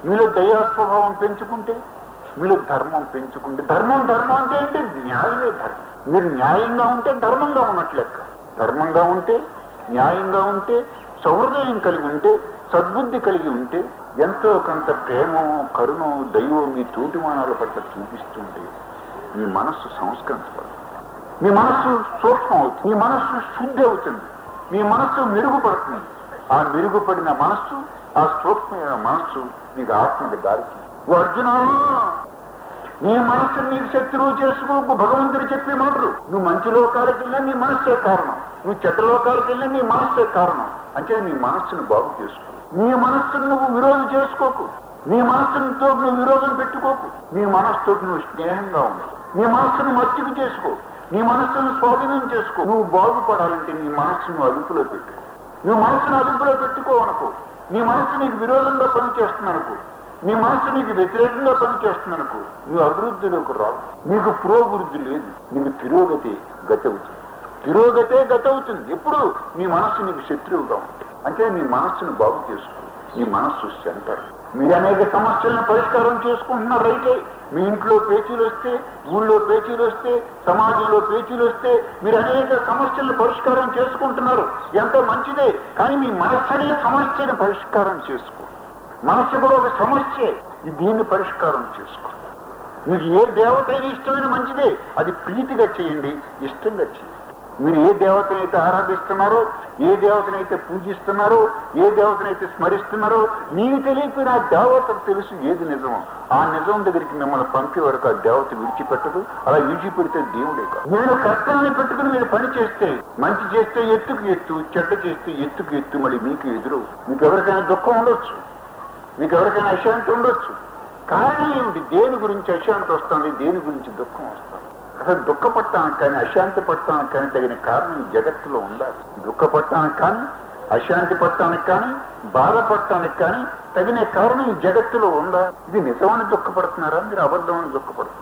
మీలో దయా స్వభావం పెంచుకుంటే మీలో ధర్మం పెంచుకుంటే ధర్మం ధర్మం అంటే ఏంటి న్యాయమే ధర్మం మీరు న్యాయంగా ఉంటే ధర్మంగా ఉన్నట్లు లెక్క ధర్మంగా ఉంటే న్యాయంగా ఉంటే సౌహృదయం కలిగి ఉంటే సద్బుద్ధి కలిగి ఉంటే ఎంతో కొంత ప్రేమ కరుణ దైవం మీ తోటిమానాల పట్ల చూపిస్తుంటే మీ మనస్సు సంస్కరించబడుతుంది మీ మనస్సు సూక్ష్మం అవుతుంది మీ మనస్సు శుద్ధి అవుతుంది మీ మనస్సు మెరుగుపడుతుంది ఆ మెరుగుపడిన మనస్సు ఆ సూక్ష్మమైన మనస్సు నీకు ఆత్మకి దారికి అర్జున నీ మనస్సు నీకు శత్రువు చేసుకోకు భగవంతుడు చెప్పే మాటలు నువ్వు మంచి లోకాలకు వెళ్ళినా నీ మనస్సే కారణం నువ్వు చెడ్డ లోకాలకు వెళ్ళినా నీ మనస్సే కారణం అంటే నీ మనస్సును బాగు చేసుకో నీ మనస్సును నువ్వు విరోధం చేసుకోకు నీ మనస్సుతో నువ్వు విరోధం పెట్టుకోకు నీ మనస్సుతో నువ్వు స్నేహంగా ఉండు నీ మనస్సును మచ్చిక చేసుకో నీ మనస్సును స్వాధీనం చేసుకో నువ్వు బాగుపడాలంటే నీ మనస్సును అదుపులో పెట్టుకో నువ్వు మనస్సును అదుపులో పెట్టుకో అనుకో నీ మనస్సు నీకు విరోధంగా పనిచేస్తుందనుకో నీ మనస్సు నీకు వ్యతిరేకంగా పనిచేస్తుందనుకో నువ్వు అభివృద్ధిలోకి రావు నీకు పురోభివృద్ధి లేదు నీకు తిరోగతి గతి అవుతుంది తిరోగతే గతి అవుతుంది ఎప్పుడు నీ మనస్సు నీకు శత్రువుగా ఉంటుంది అంటే నీ మనస్సును బాగు చేసుకో నీ మనస్సు సెంటర్ మీరు అనేక సమస్యలను పరిష్కారం చేసుకుంటున్నారు రైతే మీ ఇంట్లో పేచీలు వస్తే ఊళ్ళో పేచీలు వస్తే సమాజంలో పేచీలు వస్తే మీరు అనేక సమస్యలను పరిష్కారం చేసుకుంటున్నారు ఎంతో మంచిదే కానీ మీ మనస్సనే సమస్యను పరిష్కారం చేసుకో మనస్సు కూడా ఒక సమస్య దీన్ని పరిష్కారం చేసుకో మీకు ఏ దేవత అయినా ఇష్టమైన మంచిదే అది ప్రీతిగా చేయండి ఇష్టంగా చేయండి మీరు ఏ దేవతనైతే ఆరాధిస్తున్నారో ఏ దేవతనైతే పూజిస్తున్నారో ఏ దేవతనైతే స్మరిస్తున్నారో మీకు తెలియకపోయిన ఆ దేవతకు తెలుసు ఏది నిజమో ఆ నిజం దగ్గరికి మిమ్మల్ని పంపే వరకు ఆ దేవత విడిచిపెట్టదు అలా విడిచిపెడితే దేవుడే కాదు నేను కష్టాన్ని పెట్టుకుని మీరు పని చేస్తే మంచి చేస్తే ఎత్తుకు ఎత్తు చెడ్డ చేస్తే ఎత్తుకు ఎత్తు మళ్ళీ మీకు ఎదురు మీకు ఎవరికైనా దుఃఖం ఉండొచ్చు మీకు ఎవరికైనా అశాంతి ఉండొచ్చు కారణం ఏమిటి దేని గురించి అశాంతి వస్తుంది దేని గురించి దుఃఖం వస్తుంది అసలు దుఃఖపడటానికి కానీ అశాంతి పడటానికి కానీ తగిన కారణం ఈ జగత్తులో ఉండాలి దుఃఖపడటానికి కానీ అశాంతి పడటానికి కానీ బాధపడటానికి కానీ తగిన కారణం ఈ జగత్తులో ఉందా ఇది నిజమని దుఃఖపడుతున్నారా మీరు అబద్ధమని దుఃఖపడుతున్నారు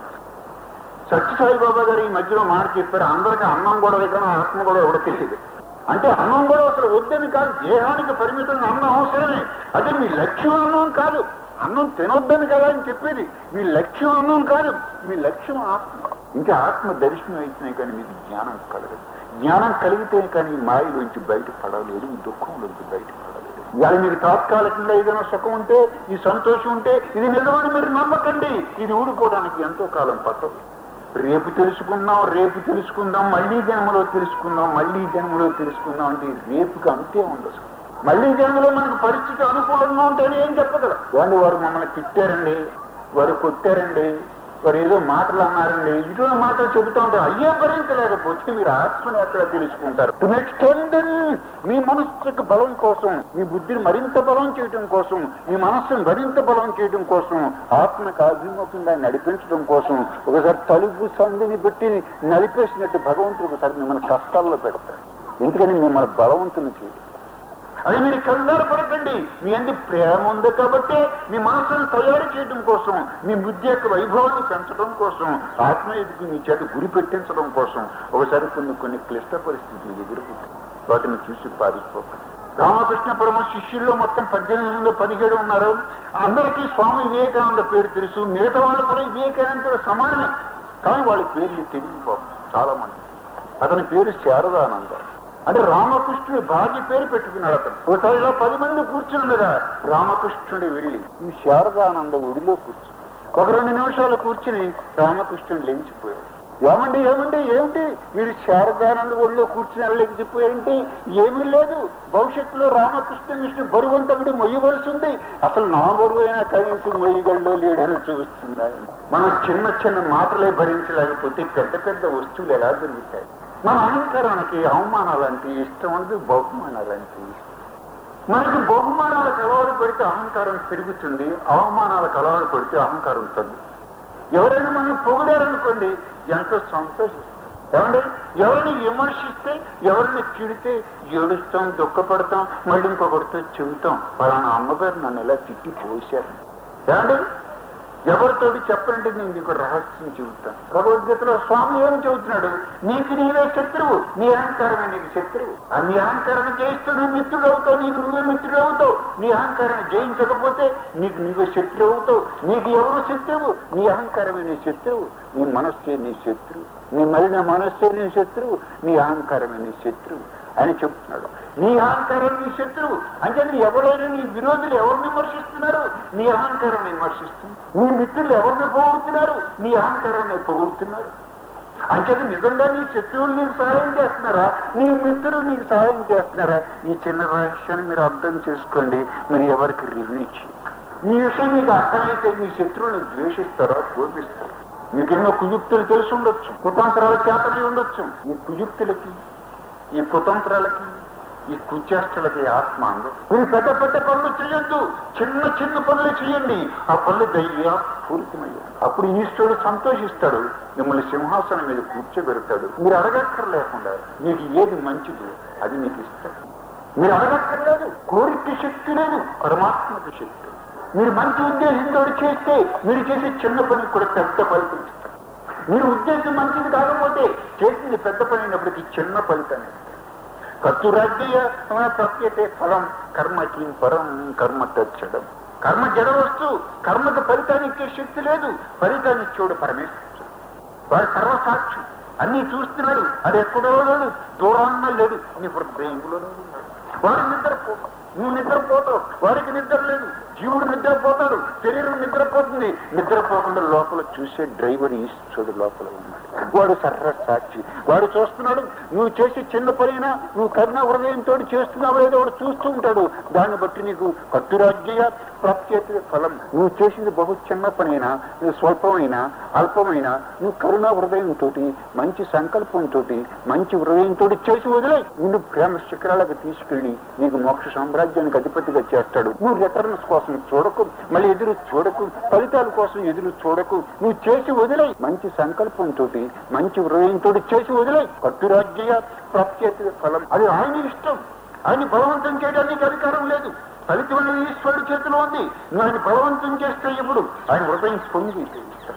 సత్యసాయి బాబా గారు ఈ మధ్యలో మాట చెప్పారు అందరికీ అన్నం కూడా కానీ ఆత్మ కూడా ఎవడో తెలియదు అంటే అన్నం కూడా అసలు వద్దని కాదు దేహానికి పరిమితం అన్నం అవసరమే అదే మీ లక్ష్యం అన్నం కాదు అన్నం తినొద్దని కదా అని చెప్పేది మీ లక్ష్యం అన్నం కాదు మీ లక్ష్యం ఆత్మ ఇంకా ఆత్మ దర్శనం అయితేనే కానీ మీకు జ్ఞానం కలగదు జ్ఞానం కలిగితే కానీ ఈ మాయలోంచి బయట పడలేదు ఈ దుఃఖంలోంచి బయట పడలేదు ఇవాళ మీకు తాత్కాలికంగా ఏదైనా సుఖం ఉంటే ఈ సంతోషం ఉంటే ఇది నిజమని మీరు నమ్మకండి ఇది ఊడుకోవడానికి ఎంతో కాలం పట్టదు రేపు తెలుసుకుందాం రేపు తెలుసుకుందాం మళ్ళీ జన్మలో తెలుసుకుందాం మళ్ళీ జన్మలో తెలుసుకుందాం అంటే రేపుకి అంతే ఉండదు మళ్ళీ జన్మలో మనకు పరిస్థితి అనుకూలంగా ఉంటేనే ఏం చెప్పగలం వాళ్ళు వారు మమ్మల్ని తిట్టారండి వారు కొట్టారండి వారు ఏదో మాటలు అన్నారండి ఇటువంటి మాటలు చెబుతూ ఉంటారు అయ్యే భరించలేకపోతే మీరు ఆత్మని ఎక్కడ తెలుసుకుంటారు టు నెక్స్ట్ మీ మనస్సుకు బలం కోసం మీ బుద్ధిని మరింత బలం చేయడం కోసం మీ మనస్సును మరింత బలం చేయడం కోసం ఆత్మకు అభిముఖంగా నడిపించడం కోసం ఒకసారి తలుపు సంధిని పెట్టి నడిపేసినట్టు భగవంతుడు ఒకసారి మిమ్మల్ని కష్టాల్లో పెడతాడు ఎందుకని మిమ్మల్ని బలవంతుని చేయడం అది మీరు కంగారు పడకండి మీ అంది ప్రేమ ఉంది కాబట్టి మీ మనసును తయారు చేయడం కోసం మీ బుద్ధి యొక్క వైభవాన్ని పెంచడం కోసం ఆత్మీయతకు మీ చేత గురి పెట్టించడం కోసం ఒకసారి కొన్ని కొన్ని క్లిష్ట పరిస్థితులు ఎదుర్కొంటాయి వాటిని చూసి పారిపోకండి రామకృష్ణ పరమ శిష్యుల్లో మొత్తం పద్దెనిమిది మంది పదిహేడు ఉన్నారు అందరికీ స్వామి వివేకానంద పేరు తెలుసు మిగతా వాళ్ళు కూడా వివేకానంద సమానమే కానీ వాళ్ళ పేర్లు తెలియదు చాలా మంది అతని పేరు శారదానంద అంటే రామకృష్ణుడి భార్య పేరు పెట్టుకున్నాడు అతను ఒకసారి ఇలా పది మంది కూర్చుండగా రామకృష్ణుడి వెళ్ళి ఈ శారదానంద ఒడిలో కూర్చుని ఒక రెండు నిమిషాలు కూర్చుని రామకృష్ణుడు లేచిపోయాడు ఏమండి ఏమండి ఏమిటి మీరు శారదానంద ఒడిలో కూర్చుని లేచిపోయారంటే ఏమీ లేదు భవిష్యత్తులో రామకృష్ణ విష్ణు బరువంతా కూడా మొయ్యవలసి ఉంది అసలు నా బరువు అయినా కనీసం మొయ్యగల్లో లేడని చూస్తున్నాయి మనం చిన్న చిన్న మాటలే భరించలేకపోతే పెద్ద పెద్ద వస్తువులు ఎలా దొరుకుతాయి మన అహంకారానికి అవమానాలంటే ఇష్టం అంటే బహుమానాలంటే ఇష్టం మనకి బహుమానాలకు అలవాటు పెడితే అహంకారం పెరుగుతుంది అవమానాలకు అలవాటు పెడితే అహంకారం తగ్గుతుంది ఎవరైనా మనం పొగిడారనుకోండి ఎంతో సంతోషిస్తాం ఏమండి ఎవరిని విమర్శిస్తే ఎవరిని తిడితే ఏడుస్తాం దుఃఖపడతాం మళ్ళీ ఇంకొకటితో చెబుతాం పలానా అమ్మగారు నన్ను ఎలా తిట్టి పోశారు ఏమండి ఎవరితోటి చెప్పండి నేను నీకు రహస్యం చెబుతాను భగవద్గీతలో స్వామి ఏం చెబుతున్నాడు నీకు నీవే శత్రువు నీ అహంకారమే నీకు శత్రువు ఆ నీ అహంకారం జయిస్తూ నువ్వు మిత్రుడు అవుతావు నీకు నువ్వే మిత్రుడు అవుతావు నీ అహంకారాన్ని జయించకపోతే నీకు నీవే శత్రువు అవుతావు నీకు ఎవరు శత్రువు నీ అహంకారమే నీ శత్రువు నీ మనస్సే నీ శత్రువు నీ మలిన మనస్సే నీ శత్రువు నీ అహంకారమే నీ శత్రువు అని చెప్తున్నాడు నీ అహంకారం నీ శత్రువు అంటే నీ ఎవరైనా నీ విరోధులు ఎవరిని విమర్శిస్తున్నారు నీ అహంకారం విమర్శిస్తుంది నీ మిత్రులు ఎవరిని పొగుడుతున్నారు నీ అహంకారాన్ని పొగుడుతున్నారు అంచేత నిజంగా నీ శత్రువులు నీకు సహాయం చేస్తున్నారా నీ మిత్రులు నీకు సహాయం చేస్తున్నారా ఈ చిన్న రహస్యాన్ని మీరు అర్థం చేసుకోండి మీరు ఎవరికి రివ్యూ ఈ విషయం మీకు అర్థమైతే మీ శత్రువులను ద్వేషిస్తారా కోపిస్తారా మీకు ఎన్నో కుయుక్తులు తెలిసి ఉండొచ్చు కుతంత్రాల చేతలు ఉండొచ్చు ఈ కుయుక్తులకి ఈ కుతంత్రాలకి ఈ కుచేష్టలకి ఆత్మ అందదు మీరు పెద్ద పెద్ద పనులు చేయొద్దు చిన్న చిన్న పనులు చేయండి ఆ పనులు ధైర్య పూరితమయ్యాయి అప్పుడు ఈశ్వరుడు సంతోషిస్తాడు మిమ్మల్ని సింహాసనం మీద కూర్చోబెడతాడు మీరు అడగక్కర్లేకుండా మీకు ఏది మంచిది అది మీకు ఇస్తాడు మీరు అడగక్కర్లేదు కోరిక శక్తి లేదు పరమాత్మక శక్తి మీరు మంచి ఉద్దేశంతో చేస్తే మీరు చేసే చిన్న పని కూడా పెద్ద ఫలితం ఇస్తారు మీరు ఉద్దేశం మంచిది కాకపోతే చేసింది పెద్ద పని అయినప్పటికీ చిన్న ఫలితాన్ని కత్తురాజ్య ప్రత్యేక ఫలం కర్మకి పరం కర్మ తెచ్చడం కర్మ జడ వస్తు కర్మకు ఫలితాన్ని ఇచ్చే శక్తి లేదు ఫలితాన్ని ఇచ్చేవాడు పరమేశ్వరుడు వాడు సర్వసాక్షి అన్ని చూస్తున్నాడు అది ఎక్కడో లేడు దూరాన్న లేడు నీ హృదయంలోనే ఉన్నాడు వాడు నిద్రపోతాడు నువ్వు నిద్రపోతావు వాడికి నిద్ర లేదు జీవుడు నిద్రపోతాడు శరీరం నిద్రపోతుంది నిద్రపోకుండా లోపల చూసే డ్రైవర్ ఈశ్వరుడు లోపల ఉన్నాడు వాడు సర్ర సాక్షి వాడు చూస్తున్నాడు నువ్వు చేసే చిన్న పనైనా నువ్వు కరుణ హృదయంతో చేస్తున్నావు లేదో వాడు చూస్తూ ఉంటాడు దాన్ని బట్టి నీకు కట్టురాజ్య ప్రత్యేక ఫలం నువ్వు చేసింది బహు చిన్న పనైనా నువ్వు స్వల్పమైనా అల్పమైనా నువ్వు కరుణ హృదయంతో మంచి సంకల్పంతో మంచి హృదయంతో చేసి వదిలే నిన్ను ప్రేమ శిఖరాలకు తీసుకెళ్లి నీకు మోక్ష సామ్రాజ్యానికి అధిపతిగా చేస్తాడు నువ్వు రిటర్న్స్ కోసం చూడకు మళ్ళీ ఎదురు చూడకు ఫలితాల కోసం ఎదురు చూడకు నువ్వు చేసి వదిలే మంచి సంకల్పంతో మంచి హృదయంతో చేసి వదిలే కట్టురాజ్య ప్రత్యేక ఫలం అది ఆయన ఇష్టం ఆయన బలవంతం చేయడానికి అధికారం లేదు ఫలితం అనేది ఈశ్వరుడి చేతిలో ఉంది నువ్వు ఆయన బలవంతం చేస్తే ఇప్పుడు ఆయన హృదయం పొంగి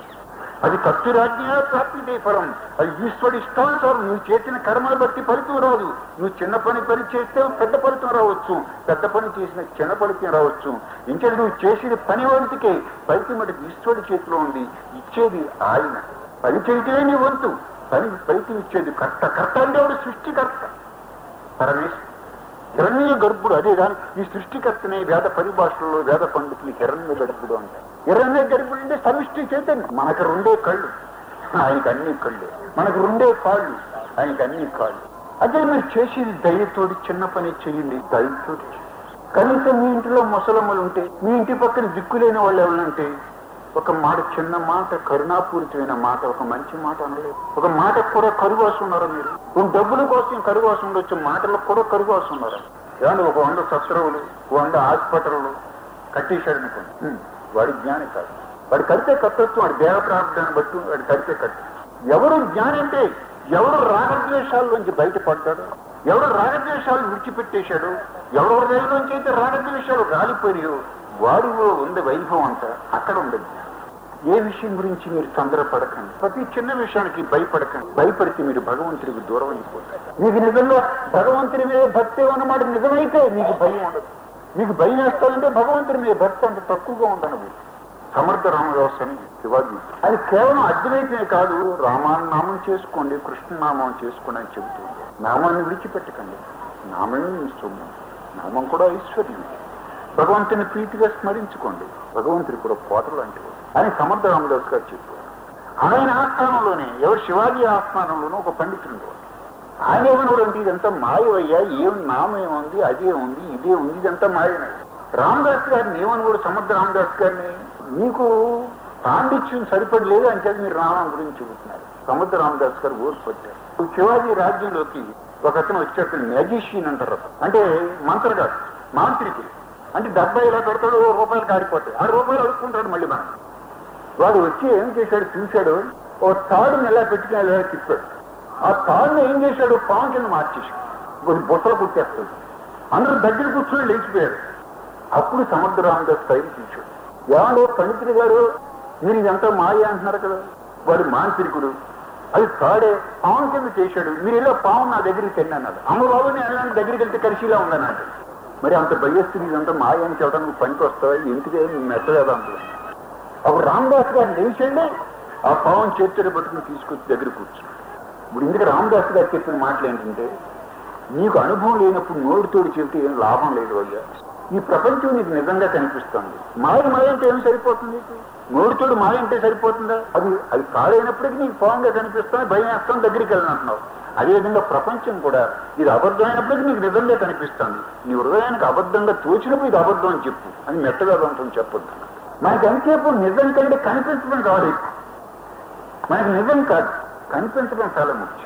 అది కత్తిరాజ్ఞ ప్రాప్తిదే ఫలం అది ఈశ్వరుడు ఇష్టానుసారం నువ్వు చేసిన కర్మను బట్టి ఫలితం రాదు నువ్వు చిన్న పని పని చేస్తే పెద్ద ఫలితం రావచ్చు పెద్ద పని చేసిన చిన్న ఫలితం రావచ్చు ఇంకా నువ్వు చేసిన పని వంతుకే ఫలితం అంటే ఈశ్వరుడి చేతిలో ఉంది ఇచ్చేది ఆయన పని చేయటమే నీ వంతు పని ఫలితం ఇచ్చేది కర్త కర్త అంటే వాడు సృష్టికర్త పరమేశ్వరు హిరణ్య గర్భుడు అదే దాని ఈ సృష్టికర్తనే వేద పరిభాషలో వేద పండితులు హిరణ్య గర్భుడు అంటారు హిరణ్య గర్భుడు అంటే సమిష్టి చైతన్యం మనకు రెండే కళ్ళు ఆయనకు అన్ని కళ్ళు మనకు రెండే కాళ్ళు ఆయనకు అన్ని కాళ్ళు అదే మీరు చేసేది దయతోటి చిన్న పని చేయండి దయతోటి కనీసం మీ ఇంటిలో ముసలమ్మలు ఉంటే మీ ఇంటి పక్కన దిక్కులేని వాళ్ళు ఎవరంటే ఒక మాట చిన్న మాట కరుణాపూరితమైన మాట ఒక మంచి మాట అనలేదు ఒక మాటకు కూడా కరువాసు ఉన్నారా మీరు కొన్ని డబ్బుల కోసం కరువాసు ఉండొచ్చు మాటలకు కూడా కరువాసు ఉన్నారా ఏమంటే ఒక వంద సత్రవులు ఒక వంద హాస్పిటళ్ళు కట్టేశాడు అనుకోండి హ్మ్. వాడి జ్ఞాని కాదు వాడు కడితే కట్టొచ్చు వాడి దేవ ప్రార్థన బట్టి వాడు కడితే కట్టు ఎవరు జ్ఞాని అంటే ఎవరు రాగద్వేషాల్లోంచి బయటపడ్డాడు ఎవడు రాగద్వేషాలు విడిచిపెట్టేశాడు ఎవడు హృదయంలోంచి అయితే రాగద్వేషాలు రాలిపోయాయో వాడిలో ఉంది వైభవం అంతా అక్కడ ఉండదు ఏ విషయం గురించి మీరు తొందరపడకండి ప్రతి చిన్న విషయానికి భయపడకండి భయపడితే మీరు భగవంతుడికి దూరం అయిపోతారు మీకు నిజంలో భగవంతుడి మీద భక్తి అన్నమాట నిజమైతే మీకు భయం ఉండదు మీకు భయం వేస్తారంటే భగవంతుడి మీద భక్తి అంత తక్కువగా ఉండను సమర్థ రామదాస్ అని శివాజీ అది కేవలం అద్వైతమే కాదు రామాన్ని నామం చేసుకోండి కృష్ణనామం చేసుకోండి అని చెబుతుంది నామాన్ని విడిచిపెట్టకండి నామమే మీ సొమ్ము నామం కూడా ఐశ్వర్యమే భగవంతుని ప్రీతిగా స్మరించుకోండి భగవంతుడి కూడా పోట లాంటివి అని సమర్థ రామదాస్ గారు చెప్పారు ఆయన ఆస్థానంలోనే ఎవరు శివాజీ ఆస్థానంలోనూ ఒక పండితుడు ఉండేవాడు. ఆయన ఏమన్నాడు అంటే ఇదంతా మాయవయ్యా ఏం నామం ఉంది అదే ఉంది ఇదే ఉంది ఇదంతా మాయనే రామదాస్ గారిని ఏమనుకోడు సమర్థ రామదాస్ గారిని మీకు పాండిత్యం సరిపడలేదు అని చెప్పి మీరు రామం గురించి చెబుతున్నారు సముద్ర రామదాస్ గారు ఓర్పు పట్టారు శివాజీ రాజ్యంలోకి ఒక అతను వచ్చేటప్పుడు మ్యాజిషియన్ అంటారు అంటే మంత్రగాడు మాంత్రికుడు అంటే డెబ్బై ఇలా పెడతాడు ఓ రూపాయలు కారిపోతాయి ఆ రూపాయలు అడుక్కుంటాడు మళ్ళీ మనం వాడు వచ్చి ఏం చేశాడు చూశాడు ఓ తాడుని ఎలా పెట్టుకుని ఎలా తిప్పాడు ఆ తాడుని ఏం చేశాడు పాము కింద మార్చేశాడు కొన్ని బుట్టలు కుట్టేస్తాడు అందరూ దగ్గర కూర్చొని లేచిపోయారు అప్పుడు సముద్ర రామదాస్ పైన చూశాడు ఏమంటే పండితుడు గారు మీరు ఇదంతా మాయ అంటున్నారు కదా వాడు మాంత్రికుడు అది తాడే పాము కింద చేశాడు మీరు ఇలా పాము నా దగ్గరికి తెండి అన్నాడు అమ్మ బాబు నేను వెళ్ళాను దగ్గరికి వెళ్తే కలిసిలా ఉందన్నాడు మరి అంత భయస్తుంది ఇదంతా మాయ అని చెప్పడం నువ్వు పనికి వస్తావా ఎందుకే నువ్వు మెత్తలేదా అంటున్నాను అప్పుడు రామదాస్ గారు లేచండి ఆ పావం చేతులు పట్టుకుని తీసుకొచ్చి దగ్గర కూర్చున్నాడు ఇప్పుడు ఇందుకు రామదాస్ గారు చెప్పిన మాటలు ఏంటంటే నీకు అనుభవం లేనప్పుడు నోటితోటి చెబితే ఏం లాభం లేదు అయ్యా ఈ ప్రపంచం నీకు నిజంగా కనిపిస్తుంది మాయ మాయ అంటే ఏం సరిపోతుంది నీకు నోటితోడు మాయ అంటే సరిపోతుందా అది అది కాడైనప్పటికీ నీకు పావంగా కనిపిస్తుంది భయం వేస్తాం దగ్గరికి వెళ్ళనంటున్నావు అదేవిధంగా ప్రపంచం కూడా ఇది అబద్ధమైనప్పటికీ నీకు నిజంగా కనిపిస్తుంది నీ హృదయానికి అబద్ధంగా తోచినప్పుడు ఇది అబద్ధం అని చెప్పు అని మెత్తగా ఉంటుంది చెప్పొద్దు మనకి ఎంతసేపు నిజం కంటే కనిపించడం కాదు మనకి నిజం కాదు కనిపించడం చాలా ముఖ్యం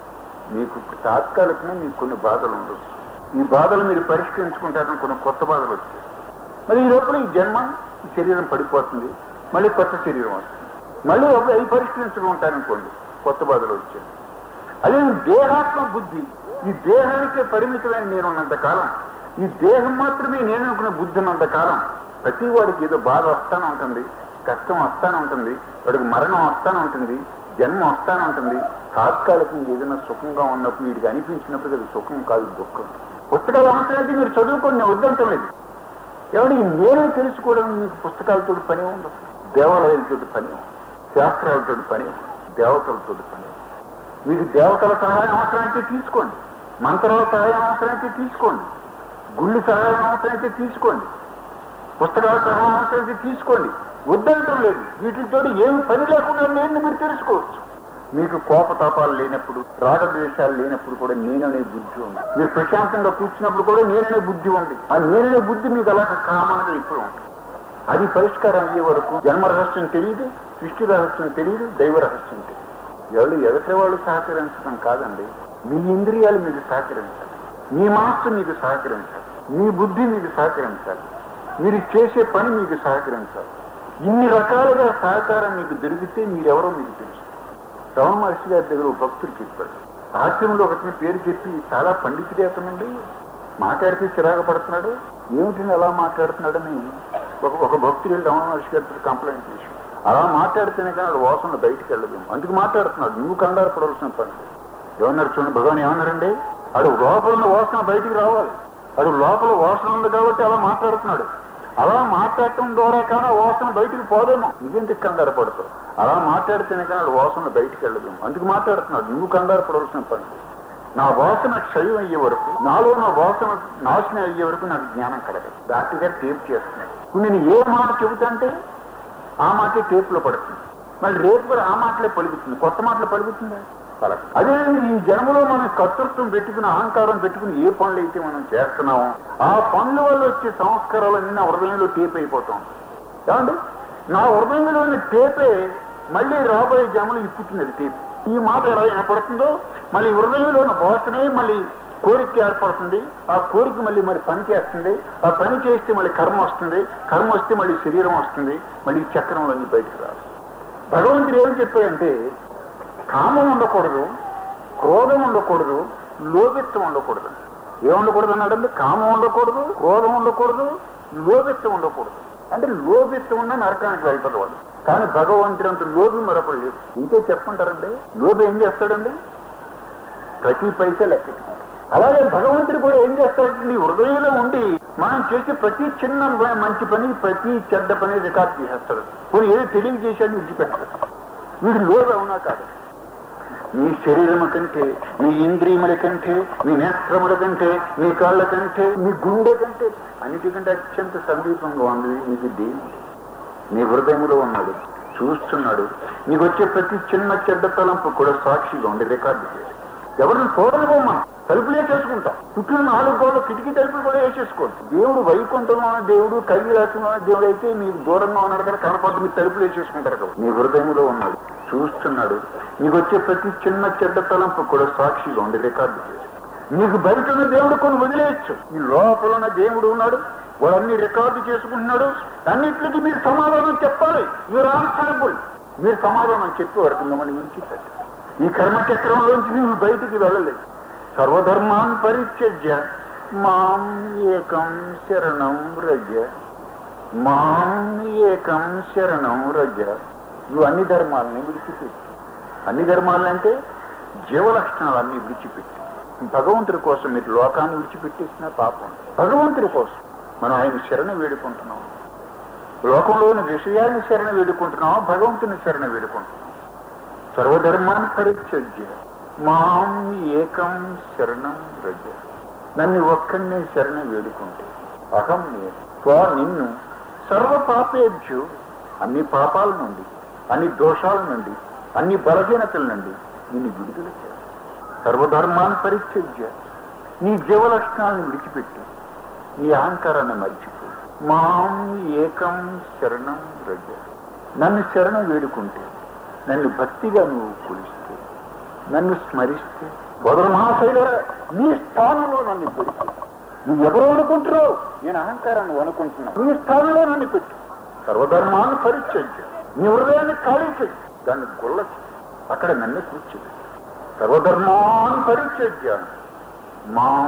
మీకు తాత్కాలికంగా మీకు కొన్ని బాధలు ఉండొచ్చు ఈ బాధలు మీరు పరిష్కరించుకుంటారని కొన్ని కొత్త బాధలు వచ్చాయి మరి ఈ లోపల ఈ జన్మ ఈ శరీరం పడిపోతుంది మళ్ళీ కొత్త శరీరం వస్తుంది మళ్ళీ ఒక అవి పరిష్కరించుకుని ఉంటారనుకోండి కొత్త బాధలు వచ్చాయి అదే దేహాత్మ బుద్ధి ఈ దేహానికే పరిమితమైన నేను ఉన్నంత కాలం ఈ దేహం మాత్రమే నేను అనుకున్న బుద్ధి ఉన్నంత కాలం ప్రతి వాడికి ఏదో బాధ వస్తానే ఉంటుంది కష్టం వస్తానే ఉంటుంది వాడికి మరణం వస్తానే ఉంటుంది జన్మ వస్తానే ఉంటుంది తాత్కాలికంగా ఏదైనా సుఖంగా ఉన్నప్పుడు వీడికి అనిపించినప్పుడు అది సుఖం కాదు దుఃఖం పుస్తకాలు అవసరమైతే మీరు చదువుకొని నేను వద్దంటం లేదు ఎవరికి నేనే తెలుసుకోవడం మీకు పుస్తకాలతో పని ఉండదు దేవాలయాలతో పని ఉండదు శాస్త్రాలతో పని ఉండదు దేవతలతో పని ఉండదు మీకు దేవతల సహాయం అవసరమైతే తీసుకోండి మంత్రాల సహాయం అవసరమైతే తీసుకోండి గుళ్ళు సహాయం అవసరమైతే తీసుకోండి పుస్తకాల సహాయం అవసరమైతే తీసుకోండి వద్దంటం లేదు వీటితో ఏమి పని లేకుండా నేను మీరు తెలుసుకోవచ్చు మీకు కోపతాపాలు లేనప్పుడు రాగద్వేషాలు లేనప్పుడు కూడా నేననే బుద్ధి ఉంది మీరు ప్రశాంతంగా కూర్చున్నప్పుడు కూడా నేననే బుద్ధి ఉంది ఆ నేననే బుద్ధి మీకు అలా కామన్గా ఇప్పుడు ఉంది అది పరిష్కారం అయ్యే వరకు జన్మ రహస్యం తెలియదు సృష్టి రహస్యం తెలియదు దైవ రహస్యం తెలియదు ఎవరు ఎదటి వాళ్ళు సహకరించడం కాదండి మీ ఇంద్రియాలు మీకు సహకరించాలి మీ మనస్సు మీకు సహకరించాలి మీ బుద్ధి మీకు సహకరించాలి మీరు చేసే పని మీకు సహకరించాలి ఇన్ని రకాలుగా సహకారం మీకు దొరికితే మీరెవరో మీకు తెలుసు రమణ మహర్షి గారి దగ్గర ఒక భక్తుడు చెప్పాడు ఆశ్రమంలో ఒకటిని పేరు చెప్పి చాలా పండితుడే అతనండి మాట్లాడితే చిరాకు పడుతున్నాడు ఏమిటిని ఎలా మాట్లాడుతున్నాడని ఒక ఒక భక్తుడు వెళ్ళి రమణ మహర్షి గారితో కంప్లైంట్ చేశాడు అలా మాట్లాడితేనే కానీ వాడు వాసన బయటికి వెళ్ళదు అందుకు మాట్లాడుతున్నాడు నువ్వు కంగారు పడవలసిన పని లేదు. ఏమన్నారు చూడండి భగవాన్ ఏమన్నారండి అడు లోపల ఉన్న వాసన బయటికి రావాలి అడు లోపల వాసన ఉంది కాబట్టి అలా మాట్లాడుతున్నాడు అలా మాట్లాడటం ద్వారా కానీ ఆ వాసన బయటికి పోదేమో నువ్వెందుకు కంగారు పడతావు అలా మాట్లాడితేనే కానీ ఆ వాసన బయటికి వెళ్ళదు అందుకు మాట్లాడుతున్నాడు నువ్వు కంగారు పడవలసిన పని లేదు. నా వాసన క్షయం అయ్యే వరకు నాలో నా వాసన నాశనం అయ్యే వరకు నాకు జ్ఞానం కలగదు డాక్టర్ గారు టేప్ చేస్తున్నాడు ఇప్పుడు నేను ఏ మాట చెబుతాంటే ఆ మాటే టేపులో పడుతుంది మళ్ళీ రేపు కూడా ఆ మాటలే పలుకుతుంది కొత్త మాటలు పలుకుతుందా పలక. అదే ఈ జన్మలో మనం కర్తృత్వం పెట్టుకుని అహంకారం పెట్టుకుని ఏ పనులు అయితే మనం చేస్తున్నామో ఆ పనుల వల్ల వచ్చే సంస్కారాలన్నీ నా హృదయంలో టేప్ అయిపోతాం ఏమండి నా హృదయంలోని టేపే మళ్ళీ రాబోయే జన్మలు ఇప్పుతుంది అది టేప్ ఈ మాట ఎలా ఏర్పడుతుందో మళ్ళీ హృదయంలో ఉన్న వాసనే మళ్ళీ కోరిక ఏర్పడుతుంది ఆ కోరిక మళ్ళీ మరి పని చేస్తుంది ఆ పని చేస్తే మళ్ళీ కర్మ వస్తుంది కర్మ వస్తే మళ్ళీ శరీరం వస్తుంది మళ్ళీ ఈ చక్రంలోంచి బయటకు రాదు భగవంతుడు ఏం చెప్పాడంటే కామం ఉండకూడదు క్రోధం ఉండకూడదు లోభిత్వం ఉండకూడదు ఏం ఉండకూడదు అన్నాడంటే కామం ఉండకూడదు క్రోధం ఉండకూడదు లోభిత్వం ఉండకూడదు అంటే లోభిత్వం ఉన్న నరకానికి వెళ్తాడు వాడు కానీ భగవంతుడు అంత లోభి మరొకడు లేదు ఇంకే చెప్పంటారండి లోభి ఏం చేస్తాడండి ప్రతి పైసా లెక్క అలాగే భగవంతుడు కూడా ఏం చేస్తాడంటే నీ హృదయంలో ఉండి మనం చేసే ప్రతి చిన్న ప- మంచి పని ప్రతి చెడ్డ పని రికార్డ్ చేసేస్తాడు పోనీ ఏదో తెలివి చేశాడు విడిచిపెట్టాడు వీడు లోభి అవునా కాదు నీ శరీరము కంటే నీ ఇంద్రియముల కంటే నీ నేత్రముల కంటే నీ కాళ్ళ కంటే నీ గుండె కంటే అన్నిటికంటే అత్యంత సమీపంగా ఉంది నీకు దేవుడు నీ హృదయంలో ఉన్నాడు చూస్తున్నాడు నీకు వచ్చే ప్రతి చిన్న చెడ్డ తలంపు కూడా సాక్షిగా ఉండి రికార్డు చేయాలి ఎవరిని చూడలేమో మనం తలుపులు వేసేసుకుంటాం చుట్టూ నాలుగు గోడలు కిటికీ తలుపులు కూడా వేసేసుకోండి దేవుడు వైకుంఠంలో ఉన్న దేవుడు కైలాసంలో ఉన్న దేవుడు అయితే మీకు దూరంగా ఉన్నాడు కదా కనపడి మీరు తలుపులు వేసేసుకుంటారు కదా నీ హృదయంలో ఉన్నాడు చూస్తున్నాడు నీకు వచ్చే ప్రతి చిన్న చెడ్డ తలంపు కూడా సాక్షిగా ఉండి రికార్డు చేయాలి నీకు బయట ఉన్న దేవుడు కొన్ని వదిలేయచ్చు ఈ లోపల ఉన్న దేవుడు ఉన్నాడు వాడు అన్ని రికార్డు చేసుకుంటున్నాడు అన్నిటికీ మీరు సమాధానం చెప్పాలి మీరు ఆన్సరబుల్ మీరు సమాధానం చెప్పే వరకు మిమ్మల్ని ఉంచుతారు ఈ కర్మచక్రంలోంచి నువ్వు బయటికి వెళ్ళలేదు సర్వధర్మాన్ పరిత్యజ్య మాం ఏకం శరణం రజ మాం ఏకం శరణం రజ నువ్వు అన్ని ధర్మాలని విడిచిపెట్టి అన్ని ధర్మాలంటే జీవలక్షణాలన్నీ విడిచిపెట్టి భగవంతుడి కోసం మీరు లోకాన్ని విడిచిపెట్టేసిన పాపం భగవంతుడి కోసం మనం ఆయన శరణ వేడుకుంటున్నాం లోకంలోని విషయాన్ని శరణ వేడుకుంటున్నాం భగవంతుని శరణ వేడుకుంటున్నాం సర్వధర్మాన్ని పరిత్యజ్య మాం ఏకం శరణం రజ నన్ను ఒక్కడినే శరణ వేడుకుంటే అహం నేను స్వ నిన్ను సర్వ పాపేభ్యు అన్ని పాపాల నుండి అన్ని దోషాల నుండి అన్ని బలహీనతల నుండి నిన్ను విడుదల చేయాలి సర్వధర్మాన్ని పరిత్యజ్య నీ జీవలక్షణాలను విడిచిపెట్టి నీ అహంకారాన్ని మర్చిపో మాం ఏకం శరణం రజ నన్ను శరణం వేడుకుంటే నన్ను భక్తిగా నువ్వు కొలిస్తే నన్ను స్మరిస్తే వదల మహాశైల నీ స్థానంలో నన్ను పెడుతు నువ్వు ఎవరు అనుకుంటున్నావు నేను అహంకారాన్ని అనుకుంటున్నావు నీ స్థానంలో నన్ను పెట్టు సర్వధర్మాన్ని పరిచయించు నీ హృదయాన్ని ఖాళీ చెయ్యి దాన్ని గుల్లచ్చు అక్కడ నన్ను కూర్చుంది సర్వధర్మాన్ని పరిచయించాను మాం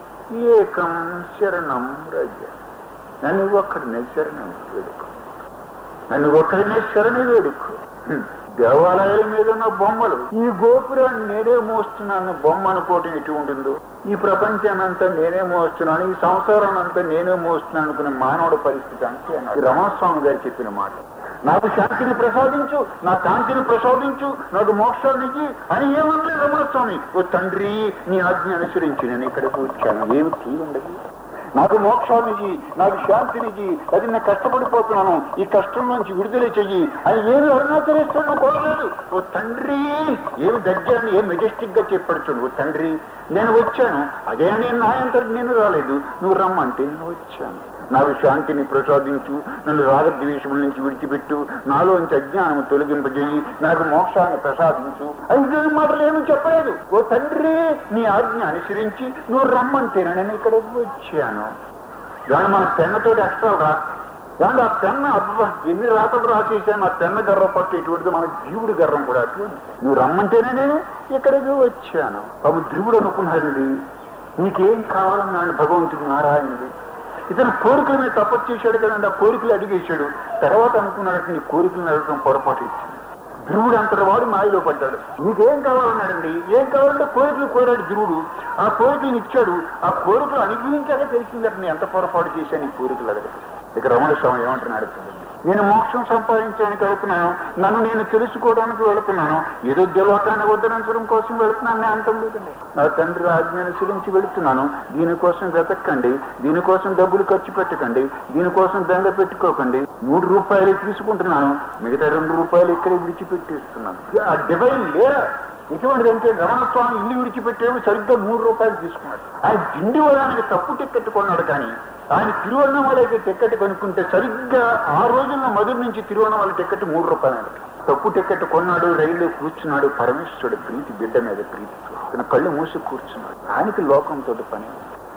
ఏకం శరణం రజ నన్ను ఒక్కడినే శరణం వేడుకో నన్ను ఒక్కడినే శరణి వేడుకో హ్మ్. దేవాలయాల మీద ఉన్న బొమ్మలు ఈ గోపురాన్ని నేనే మోస్తున్నాను బొమ్మ అనుకోవటం ఎటు ఉంటుందో ఈ ప్రపంచాన్ని అంతా నేనే మోస్తున్నాను ఈ సంసారాన్ని అంతా నేనే మోస్తున్నాను అనుకునే మానవుడి పరిస్థితి అంతే అన్నాడు. ఈ రమణస్వామి గారు చెప్పిన మాట నాకు శాంతిని ప్రసాదించు నా శాంతిని ప్రసాదించు నాకు మోక్షాన్ని ఇయ్యి అని ఏమన్నా రమణస్వామి ఓ తండ్రి నీ ఆజ్ఞ అనుసరించి నేను ఇక్కడికి వచ్చాను ఏమి తీయండదు నాకు మోక్షానికి నాకు శాంతినికి అది నేను కష్టపడిపోతున్నాను ఈ కష్టం నుంచి విడుదల చెయ్యి అని ఏమి అరుణాచలేశ్వరుడు కోరలేదు ఓ తండ్రి ఏమి దగ్గరని ఏం మెజెస్టిక్ గా చెప్పడుచుడు ఓ తండ్రి నేను వచ్చాను అదే నేను నాయంతటి నేను రాలేదు నువ్వు రమ్మంటే నేను వచ్చాను నాకు శాంతిని ప్రసాదించు నన్ను రాగద్వేషముల నుంచి విడిచిపెట్టు నాలోంచి అజ్ఞానము తొలగింపజేయి నాకు మోక్షాన్ని ప్రసాదించు ఐదు మాటలు ఏమి చెప్పలేదు ఓ తండ్రి నీ ఆజ్ఞ అనుసరించి నువ్వు రమ్మంటే నేను ఇక్కడికి వచ్చాను దాని మన పెన్నతోటి ఎక్స్ట్రా రా దాని ఆ పెన్న అబ్బా ఎన్ని రాతలు రాసేసాను ఆ పెన్న గర్వం పట్టు ఇటువంటిది మన జీవుడి గర్వం కూడా అటువంటి నువ్వు రమ్మంటేనే నేను ఇక్కడికి వచ్చాను బాబు ధ్రువుడు అనుకున్నాడండి నీకేం కావాలన్నాడు భగవంతుడు నారాయణుడు ఇతను కోరికల మీద తపస్సు చేశాడు కదండి ఆ కోరికలు అడిగేశాడు తర్వాత అనుకున్నాడు నీ కోరికలను అడగడం పొరపాటు ఇచ్చింది ధ్రువుడు అంతటి వాడు మాయలో పడ్డాడు నీకేం కావాలన్నాడండి ఏం కావాలంటే కోరికలు కోరాడు ధ్రువుడు ఆ కోరికలను ఇచ్చాడు ఆ కోరికలు అనుభవించాక తెలిసిందట నేను ఎంత పొరపాటు చేశాను ఈ కోరికలు అడగదు ఇక రమణ స్వామి ఏమంటున్నాడు నేను మోక్షం సంపాదించడానికి వెళుతున్నాను నన్ను నేను తెలుసుకోవడానికి వెళుతున్నాను ఏదో దేవతాన్ని వద్దనంచడం కోసం వెళుతున్నాను నేను అంతం లేదండి నా తండ్రి ఆజ్ఞ అనుసరించి వెళుతున్నాను దీనికోసం వెతక్కండి దీనికోసం డబ్బులు ఖర్చు పెట్టకండి దీనికోసం దండ పెట్టుకోకండి మూడు రూపాయలు తీసుకుంటున్నాను మిగతా రెండు రూపాయలు ఇక్కడే విడిచిపెట్టేస్తున్నాను ఆ డివైన్ లేరా ఇటువంటిది అంటే రమణస్వామి ఇల్లు విడిచిపెట్టేవి సరిగ్గా మూడు రూపాయలు తీసుకున్నాడు ఆయన దిండి వదానికి తప్పు టిక్కెట్ కొన్నాడు కానీ ఆయన తిరువన్నమలకి టిక్కెట్ కొనుక్కుంటే సరిగ్గా ఆ రోజుల్లో మధుర నుంచి తిరువన్నమల టిక్కెట్ మూడు రూపాయలు తప్పు టిక్కెట్ కొన్నాడు రైల్లో కూర్చున్నాడు పరమేశ్వరుడు ప్రీతి బిడ్డ మీద ప్రీతి తన కళ్ళు మూసి కూర్చున్నాడు ఆయనకి లోకంతో పని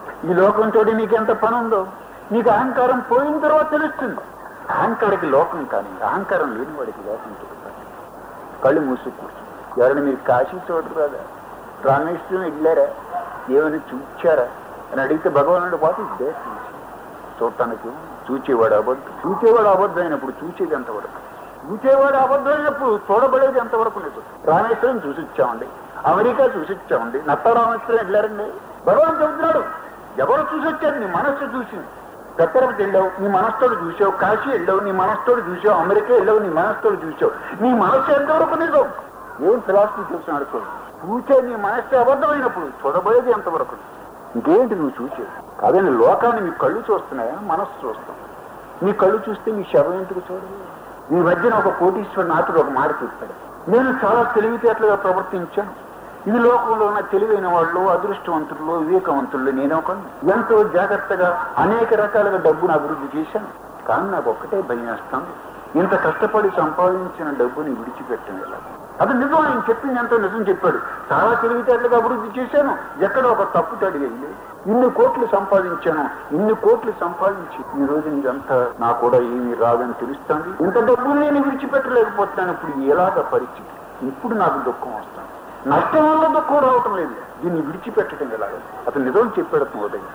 ఈ లోకంతో నీకు ఎంత పని ఉందో నీకు అహంకారం పోయిన తర్వాత తెలుస్తుంది అహంకారికి లోకం కానీ అహంకారం లేని వాడికి లోకంతో పని కళ్ళు మూసి కూర్చున్నాడు ఎవరైనా మీరు కాశీ చూడరు కదా రామేశ్వరం వెళ్ళారా ఏమైనా చూచారా అని అడిగితే భగవానుడు వాటి దేశం చూడటానికి చూచేవాడు అబద్ధం చూచేవాడు అబద్ధం అయినప్పుడు చూచేది ఎంతవరకు చూచేవాడు అబద్ధం అయినప్పుడు చూడబడేది ఎంతవరకు లేదు రామేశ్వరం చూసి ఇచ్చామండి అమెరికా చూసి ఇచ్చామండి నత్త రామేశ్వరం వెళ్ళారండి భగవాన్ చెబుతున్నాడు ఎవరు చూసి వచ్చారు నీ మనస్సు చూసింది దత్తరపతి వెళ్ళావు నీ మనస్తోడు చూసావు కాశీ వెళ్ళావు నీ మనస్తోడు చూసావు అమెరికా వెళ్ళావు నీ మనస్తోడు చూసావు నీ మనస్సు ఎంతవరకు నిజం ఏం ఫిలాసఫీ చూస్తున్నాడు చూసే నీ మనస్సు అబద్ధమైనప్పుడు చూడబోయేది ఎంతవరకు ఇంకేంటి నువ్వు చూసేది కాదండి లోకాన్ని మీ కళ్ళు చూస్తున్నాయా మనస్సు చూస్తాం మీ కళ్ళు చూస్తే మీ శవం ఎందుకు చూడదు మీ మధ్యన ఒక కోటీశ్వరుడు నాటుడు ఒక మాట చెప్పాడు నేను చాలా తెలివితేటలుగా ప్రవర్తించాను ఈ లోకంలో ఉన్న తెలివైన వాళ్ళు అదృష్టవంతులు వివేకవంతులు నేను ఒక ఎంతో జాగ్రత్తగా అనేక రకాలుగా డబ్బును అభివృద్ధి చేశాను కానీ నాకు ఒక్కటే భయం వేస్తాను ఇంత కష్టపడి సంపాదించిన డబ్బుని విడిచిపెట్టను ఎలా అది నిజం ఆయన చెప్పింది ఎంతో నిజం చెప్పాడు చాలా తెలివితేటలుగా అభివృద్ధి చేశాను ఎక్కడ ఒక తప్పు తడిగింది ఇన్ని కోట్లు సంపాదించాను ఇన్ని కోట్లు సంపాదించి ఈ రోజు ఇదంతా నా కూడా ఏమీ రాదని తెలుస్తుంది ఇంత డబ్బులు నేను విడిచిపెట్టలేకపోతున్నాను ఇప్పుడు ఎలాగ పరిస్థితి ఇప్పుడు నాకు దుఃఖం వస్తుంది నష్టం వల్ల దుఃఖం రావటం లేదు దీన్ని విడిచిపెట్టడం ఎలాగ అతను నిజం చెప్పాడు అతను ఉదయం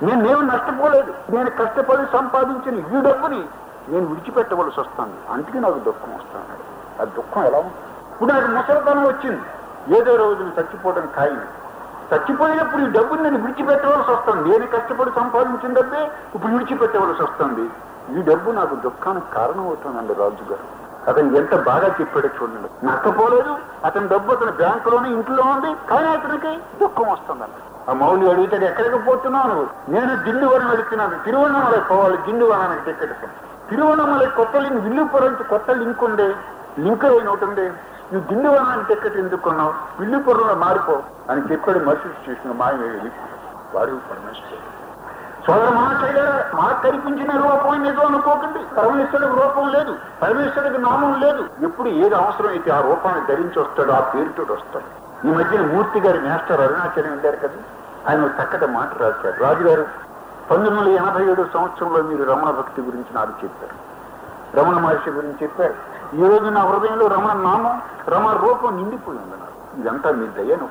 నేను నేను నష్టపోలేదు నేను కష్టపడి సంపాదించిన ఈ డబ్బుని నేను విడిచిపెట్టవలసి వస్తుంది అందుకే నాకు దుఃఖం వస్తుంది ఆ దుఃఖం ఎలా ఉంది ఇప్పుడు నాకు ముసలితనం వచ్చింది ఏదో రోజున చచ్చిపోవడం ఖాయం చచ్చిపోయినప్పుడు ఈ డబ్బుని నేను విడిచిపెట్టవలసి వస్తుంది నేను కష్టపడి సంపాదించిన డబ్బే ఇప్పుడు విడిచిపెట్టవలసి వస్తుంది ఈ డబ్బు నాకు దుఃఖానికి కారణం అవుతుందండి రాజు గారు అతను ఎంత బాగా చెప్పాడో చూడండి నష్టపోలేదు అతని డబ్బు అతని బ్యాంకులోనే ఇంట్లో ఉంది కానీ అతనికి దుఃఖం వస్తుందండి ఆ మౌలి అడుగుతాడు ఎక్కడికి పోతున్నావు నువ్వు నేను దిండువరం వెళుతున్నాను తిరువണ്ണామలై పోవాలి దిండువనానికి టికెట్ తిరువണ്ണామలై కొత్త లింక్ విల్లుపురం కొత్త లింక్ ఉంది లింక్ అయిన ఒకటి ఉంది నువ్వు దిండువనానికి టికెట్ ఎందుకు కొన్నావు విల్లుపురంలో మారిపో అని చెప్పాడు మరుసటి స్టేషన్ మాయమేది వాడు పరమేశ్వరుడు సోదర మహాశైలారా మాకు కనిపించిన రూపం నిజం అనుకోకండి పరమేశ్వరుడికి రూపం లేదు పరమేశ్వరుడికి నామం లేదు ఎప్పుడు ఏది అవసరం అయితే ఆ రూపాన్ని ధరించి వస్తాడు ఆ పేరుతో వస్తాడు ఈ మధ్యన మూర్తి గారి మాస్టర్ అరుణాచలం వెళ్ళారు కదా ఆయన ఒక చక్కటి మాట రాశారు రాజుగారు పంతొమ్మిది వందల ఎనభై ఏడు సంవత్సరంలో మీరు రమణ భక్తి గురించి నాకు చెప్పారు రమణ మహర్షి గురించి చెప్పారు ఈ రోజు నా హృదయంలో రమణ నామం రమణ రూపం నిండిపోయింది నాకు ఇదంతా మీ దయను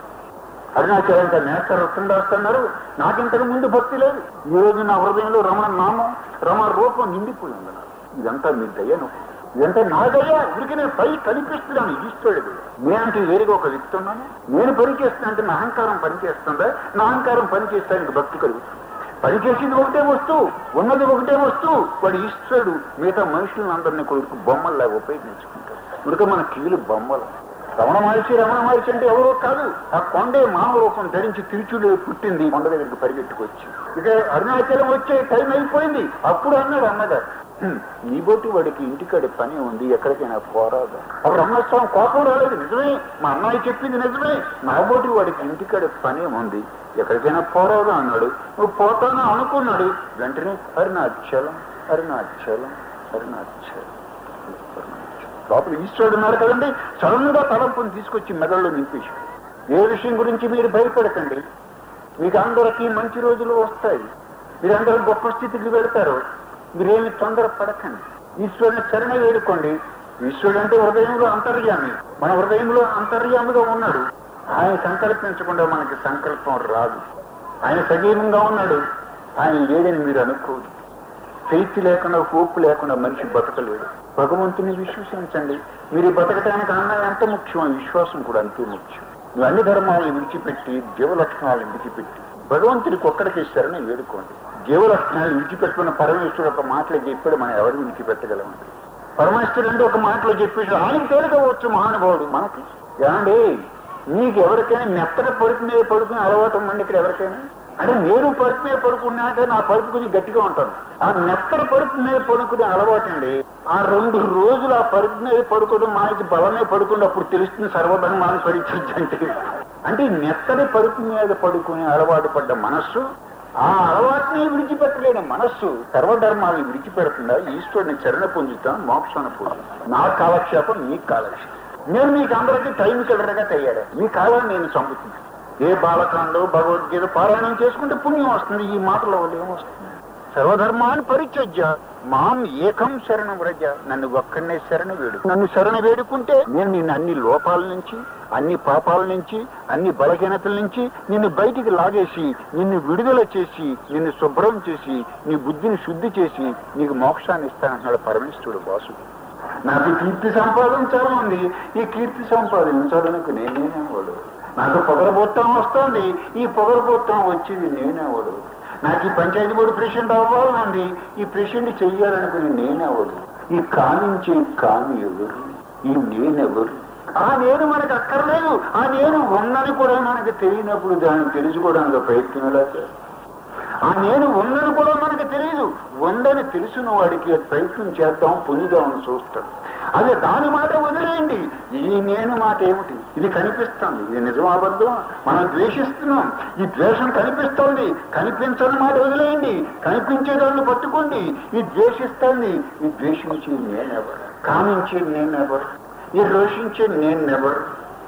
అరుణాచలంత నేస్తారు వస్తుండ వస్తున్నారు నాకింతకు ముందు భక్తి లేదు ఈ రోజు నా హృదయంలో రమణ నామం రమణ రూపం నిండిపోయింది నాకు ఇదంతా మీ దయను ఇదంతా నా దయ ఉరికి నేను పై కనిపిస్తున్నాను ఈశ్వరుడు నేనంటే వేరుగా ఒక వ్యక్తి ఉన్నాను నేను పనిచేస్తున్నా అంటే నా అహంకారం పనిచేస్తుందా నా అహంకారం పనిచేస్తానికి భక్తి కలుగుతుంది పనిచేసింది ఒకటే వస్తువు ఉన్నది ఒకటే వస్తువు వాడు ఈశ్వరుడు మిగతా మనుషులను అందరినీ కొడుకు బొమ్మల్లా ఉపయోగించుకుంటారు ఉడక మన కీలు బొమ్మలు రమణ మహర్షి రమణ మహర్షి అంటే ఎవరో కాదు ఆ కొండే మానవ రూపం ధరించి తిరుచుడు పుట్టింది కొండ దగ్గరికి పరిగెట్టుకొచ్చి ఇక అరుణాచలం వచ్చే టైం అయిపోయింది అప్పుడు అన్నాడు అన్నగారు "హ్మ్, నీ బోటి వాడికి ఇంటికాడి పని ఉంది ఎక్కడికైనా పోరాదు అప్పుడు అమ్మస్వామి కోపం రాలేదు నిజమే మా అన్నయ్య చెప్పింది నిజమే నా బోటి వాడికి ఇంటికాడి పని ఉంది ఎక్కడికైనా పోరాదు అన్నాడు నువ్వు పోతాను అనుకున్నాడు వెంటనే అరుణాచలం అరుణాచలం అరుణాచలం లోపల ఈశ్వరుడు ఉన్నారు కదండి సడన్ గా తలంపుని తీసుకొచ్చి మెదడులో నింపేసి ఏ విషయం గురించి మీరు భయపడకండి మీకు అందరికీ మంచి రోజులు వస్తాయి మీరందరూ గొప్ప స్థితికి వెళ్తారు మీరేమి తొందర పడకండి ఈశ్వరుని శరణ వేడుకోండి ఈశ్వరుడు అంటే హృదయంలో అంతర్యామి మన హృదయంలో అంతర్యామిగా ఉన్నాడు ఆయన సంకల్పించకుండా మనకి సంకల్పం రాదు ఆయన సజీవంగా ఉన్నాడు ఆయన లేడని మీరు అనుకోదు ఫెయిత్ లేకుండా హోప్ లేకుండా మనిషి బతకలేడు భగవంతుని విశ్వసించండి మీరు బతకటానికి అన్న ఎంత ముఖ్యం విశ్వాసం కూడా అంతే ముఖ్యం నువ్వు అన్ని ధర్మాలను విడిచిపెట్టి జీవలక్షణాలను విడిచిపెట్టి భగవంతుడికి ఒక్కడికి శరణ వేడుకోండి జీవలక్షణాలు విడిచిపెట్టుకున్న పరమేశ్వరుడు ఒక మాటలు చెప్పాడు మనం ఎవరు విడిచిపెట్టగలమండి పరమేశ్వరుడు అంటే ఒక మాటలో చెప్పేసి ఆయనకి తేలికవచ్చు మహానుభావుడు మనకి ఏమండి మీకు ఎవరికైనా మెత్తగా పరుపు మీద పడుకుని అలవాటు ఉందండి ఇక్కడ ఎవరికైనా అంటే నేను పరుపు మీద పడుకున్నాక నా పరుపు కొంచెం గట్టిగా ఉంటాను ఆ మెత్తడి పరుపు మీద పడుకునే అలవాటు అండి ఆ రెండు రోజులు ఆ పరుపు మీద పడుకోవడం మనకి బలమే పడుకుంటే అప్పుడు తెలుస్తుంది సర్వధర్మాన్ని పరిచయించండి అంటే ఈ మెత్తడి పరుపు మీద పడుకునే అలవాటు పడ్డ మనస్సు ఆ అలవాటుని విడిచిపెట్టలేని మనస్సు సర్వధర్మాలను విడిచిపెడుతుందా ఈశ్వరుని చరణ పొందుతాం మోక్షాన్ని పొందుతాం నా కాలక్షేపం నీ కాలక్షేపం నేను మీకు అందరికీ టైం కిల్లరగా తయ్యాడు మీ కాలాన్ని నేను చంపుతున్నాను ఏ బాలకాండో భగవద్గీత పారాయణం చేసుకుంటే పుణ్యం వస్తుంది ఈ మాటల వల్ల ఏమొస్తుంది సర్వధర్మాన్ని పరిచర్య మాం ఏకం శరణం వ్రజ నన్ను ఒక్కడనే శరణ వేడు నన్ను శరణ వేడుకుంటే నేను నిన్ను అన్ని లోపాల నుంచి అన్ని పాపాల నుంచి అన్ని బలహీనతల నుంచి నిన్ను బయటికి లాగేసి నిన్ను విడుదల చేసి నిన్ను శుభ్రం చేసి నీ బుద్ధిని శుద్ధి చేసి నీకు మోక్షాన్ని ఇస్తానంటున్నాడు పరమేశ్వరుడు వాసుడు నాకు కీర్తి సంపాదన చాలా ఉంది ఈ కీర్తి సంపాదించాలనుకు నేనేవాడు నాకు పొగరబోత్తం వస్తుంది ఈ పొగరబోత్తం వచ్చేది నేనేవాడు నాకు ఈ పంచాయతీ బోర్డు ప్రెసిడెంట్ అవ్వాలనుంది ఈ ప్రెసిడెంట్ చెయ్యాలనుకుని నేనేవాడు ఈ కానించే కాని ఎవరు ఈ నేనెవరు ఆ నేను మనకు అక్కర్లేదు ఆ నేను ఉందని కూడా మనకు తెలియనప్పుడు దాన్ని తెలుసుకోవడానికి ప్రయత్నం ఎలా చేస్తాం ఆ నేను ఉందని కూడా మనకు తెలియదు ఉందని తెలిసిన వాడికి ప్రయత్నం చేద్దాం పొందుదామని చూస్తాడు అదే దాని మాట వదిలేయండి ఈ నేను మాట ఏమిటి ఇది కనిపిస్తుంది ఇది నిజం అబద్ధం మనం ద్వేషిస్తున్నాం ఈ ద్వేషం కనిపిస్తోంది కనిపించని మాట వదిలేయండి కనిపించేదాన్ని పట్టుకోండి ఈ ద్వేషిస్తుంది ఈ ద్వేషించి నేనెవరు కామించే నేనెవరు ఈ రోషించే నేనెవరు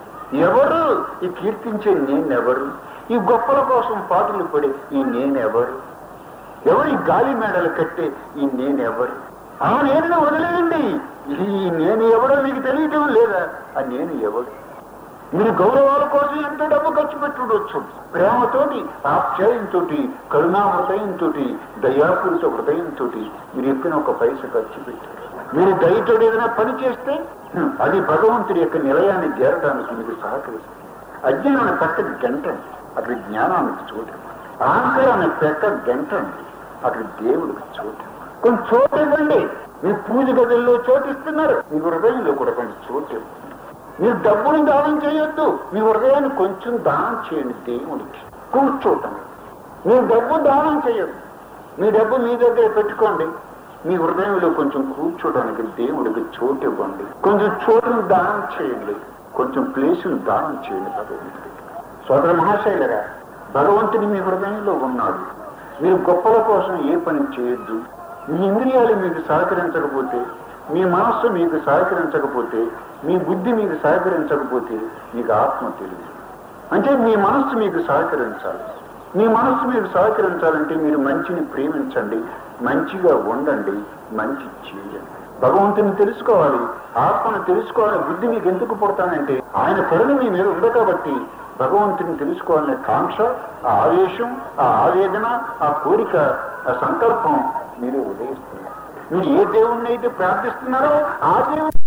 ఎవరు ఈ కీర్తించే నేనెవరు ఈ గొప్పల కోసం పాటలు పడే ఈ నేనెవరు ఎవరు ఈ గాలి మేడలు కట్టే ఈ నేనెవరు ఆ నేను వదిలేయండి ఈ నేను ఎవడో మీకు తెలియటం లేదా ఆ నేను ఎవడు మీరు గౌరవాల కోసం ఎంత డబ్బు ఖర్చు పెట్టుండొచ్చు ప్రేమతోటి ఆప్యాయంతో కరుణా హృదయంతో దయాపూరిత హృదయంతో మీరు ఎప్పిన ఒక పైస ఖర్చు పెట్టారు మీరు దయతో ఏదైనా పని చేస్తే హ్మ్, అది భగవంతుడి యొక్క నిలయాన్ని చేరడానికి మీకు సహకరిస్తుంది అజ్ఞానాన్ని పక్కన గంటండి అక్కడ జ్ఞానానికి చోటు అహంకారాన్ని పెట్ట గంటండి అక్కడ దేవుడికి చోటు కొంచెం చోటు ఇవ్వండి మీ పూజ గదుల్లో చోటిస్తున్నారు మీ హృదయంలో కూడా కొంచెం చోటు ఇవ్వండి. మీరు డబ్బును దానం చేయొద్దు మీ హృదయాన్ని కొంచెం దానం చేయండి దేవుడికి కూర్చోటం మీరు డబ్బు దానం చేయొద్దు మీ డబ్బు మీ దగ్గర పెట్టుకోండి మీ హృదయంలో కొంచెం కూర్చోడానికి దేవుడికి చోటు ఇవ్వండి కొంచెం చోటును దానం చేయండి కొంచెం ప్లేసును దానం చేయండి భగవంతుడికి సోదర మహాశైలరా భగవంతుని మీ హృదయంలో ఉన్నాడు మీరు గొప్పల కోసం ఏ పని చేయొద్దు మీ ఇంద్రియాలు మీకు సహకరించకపోతే మీ మనస్సు మీకు సహకరించకపోతే మీ బుద్ధి మీకు సహకరించకపోతే మీకు ఆత్మ తెలియదు అంటే మీ మనస్సు మీకు సహకరించాలి మీ మనస్సు మీకు సహకరించాలంటే మీరు మంచిని ప్రేమించండి మంచిగా ఉండండి మంచి చేయండి భగవంతుని తెలుసుకోవాలి ఆత్మను తెలుసుకోవాలి బుద్ధి మీకు ఎందుకు పుడతానంటే ఆయన కరుణ మీ మీద ఉంది కాబట్టి భగవంతుని తెలుసుకోవాలనే కాంక్ష ఆ ఆవేశం ఆ ఆవేదన ఆ కోరిక ఆ సంకల్పం మీరు ఉదయిస్తున్నారు మీరు ఏ దేవుణ్ణి అయితే ప్రార్థిస్తున్నారో ఆ దేవుడు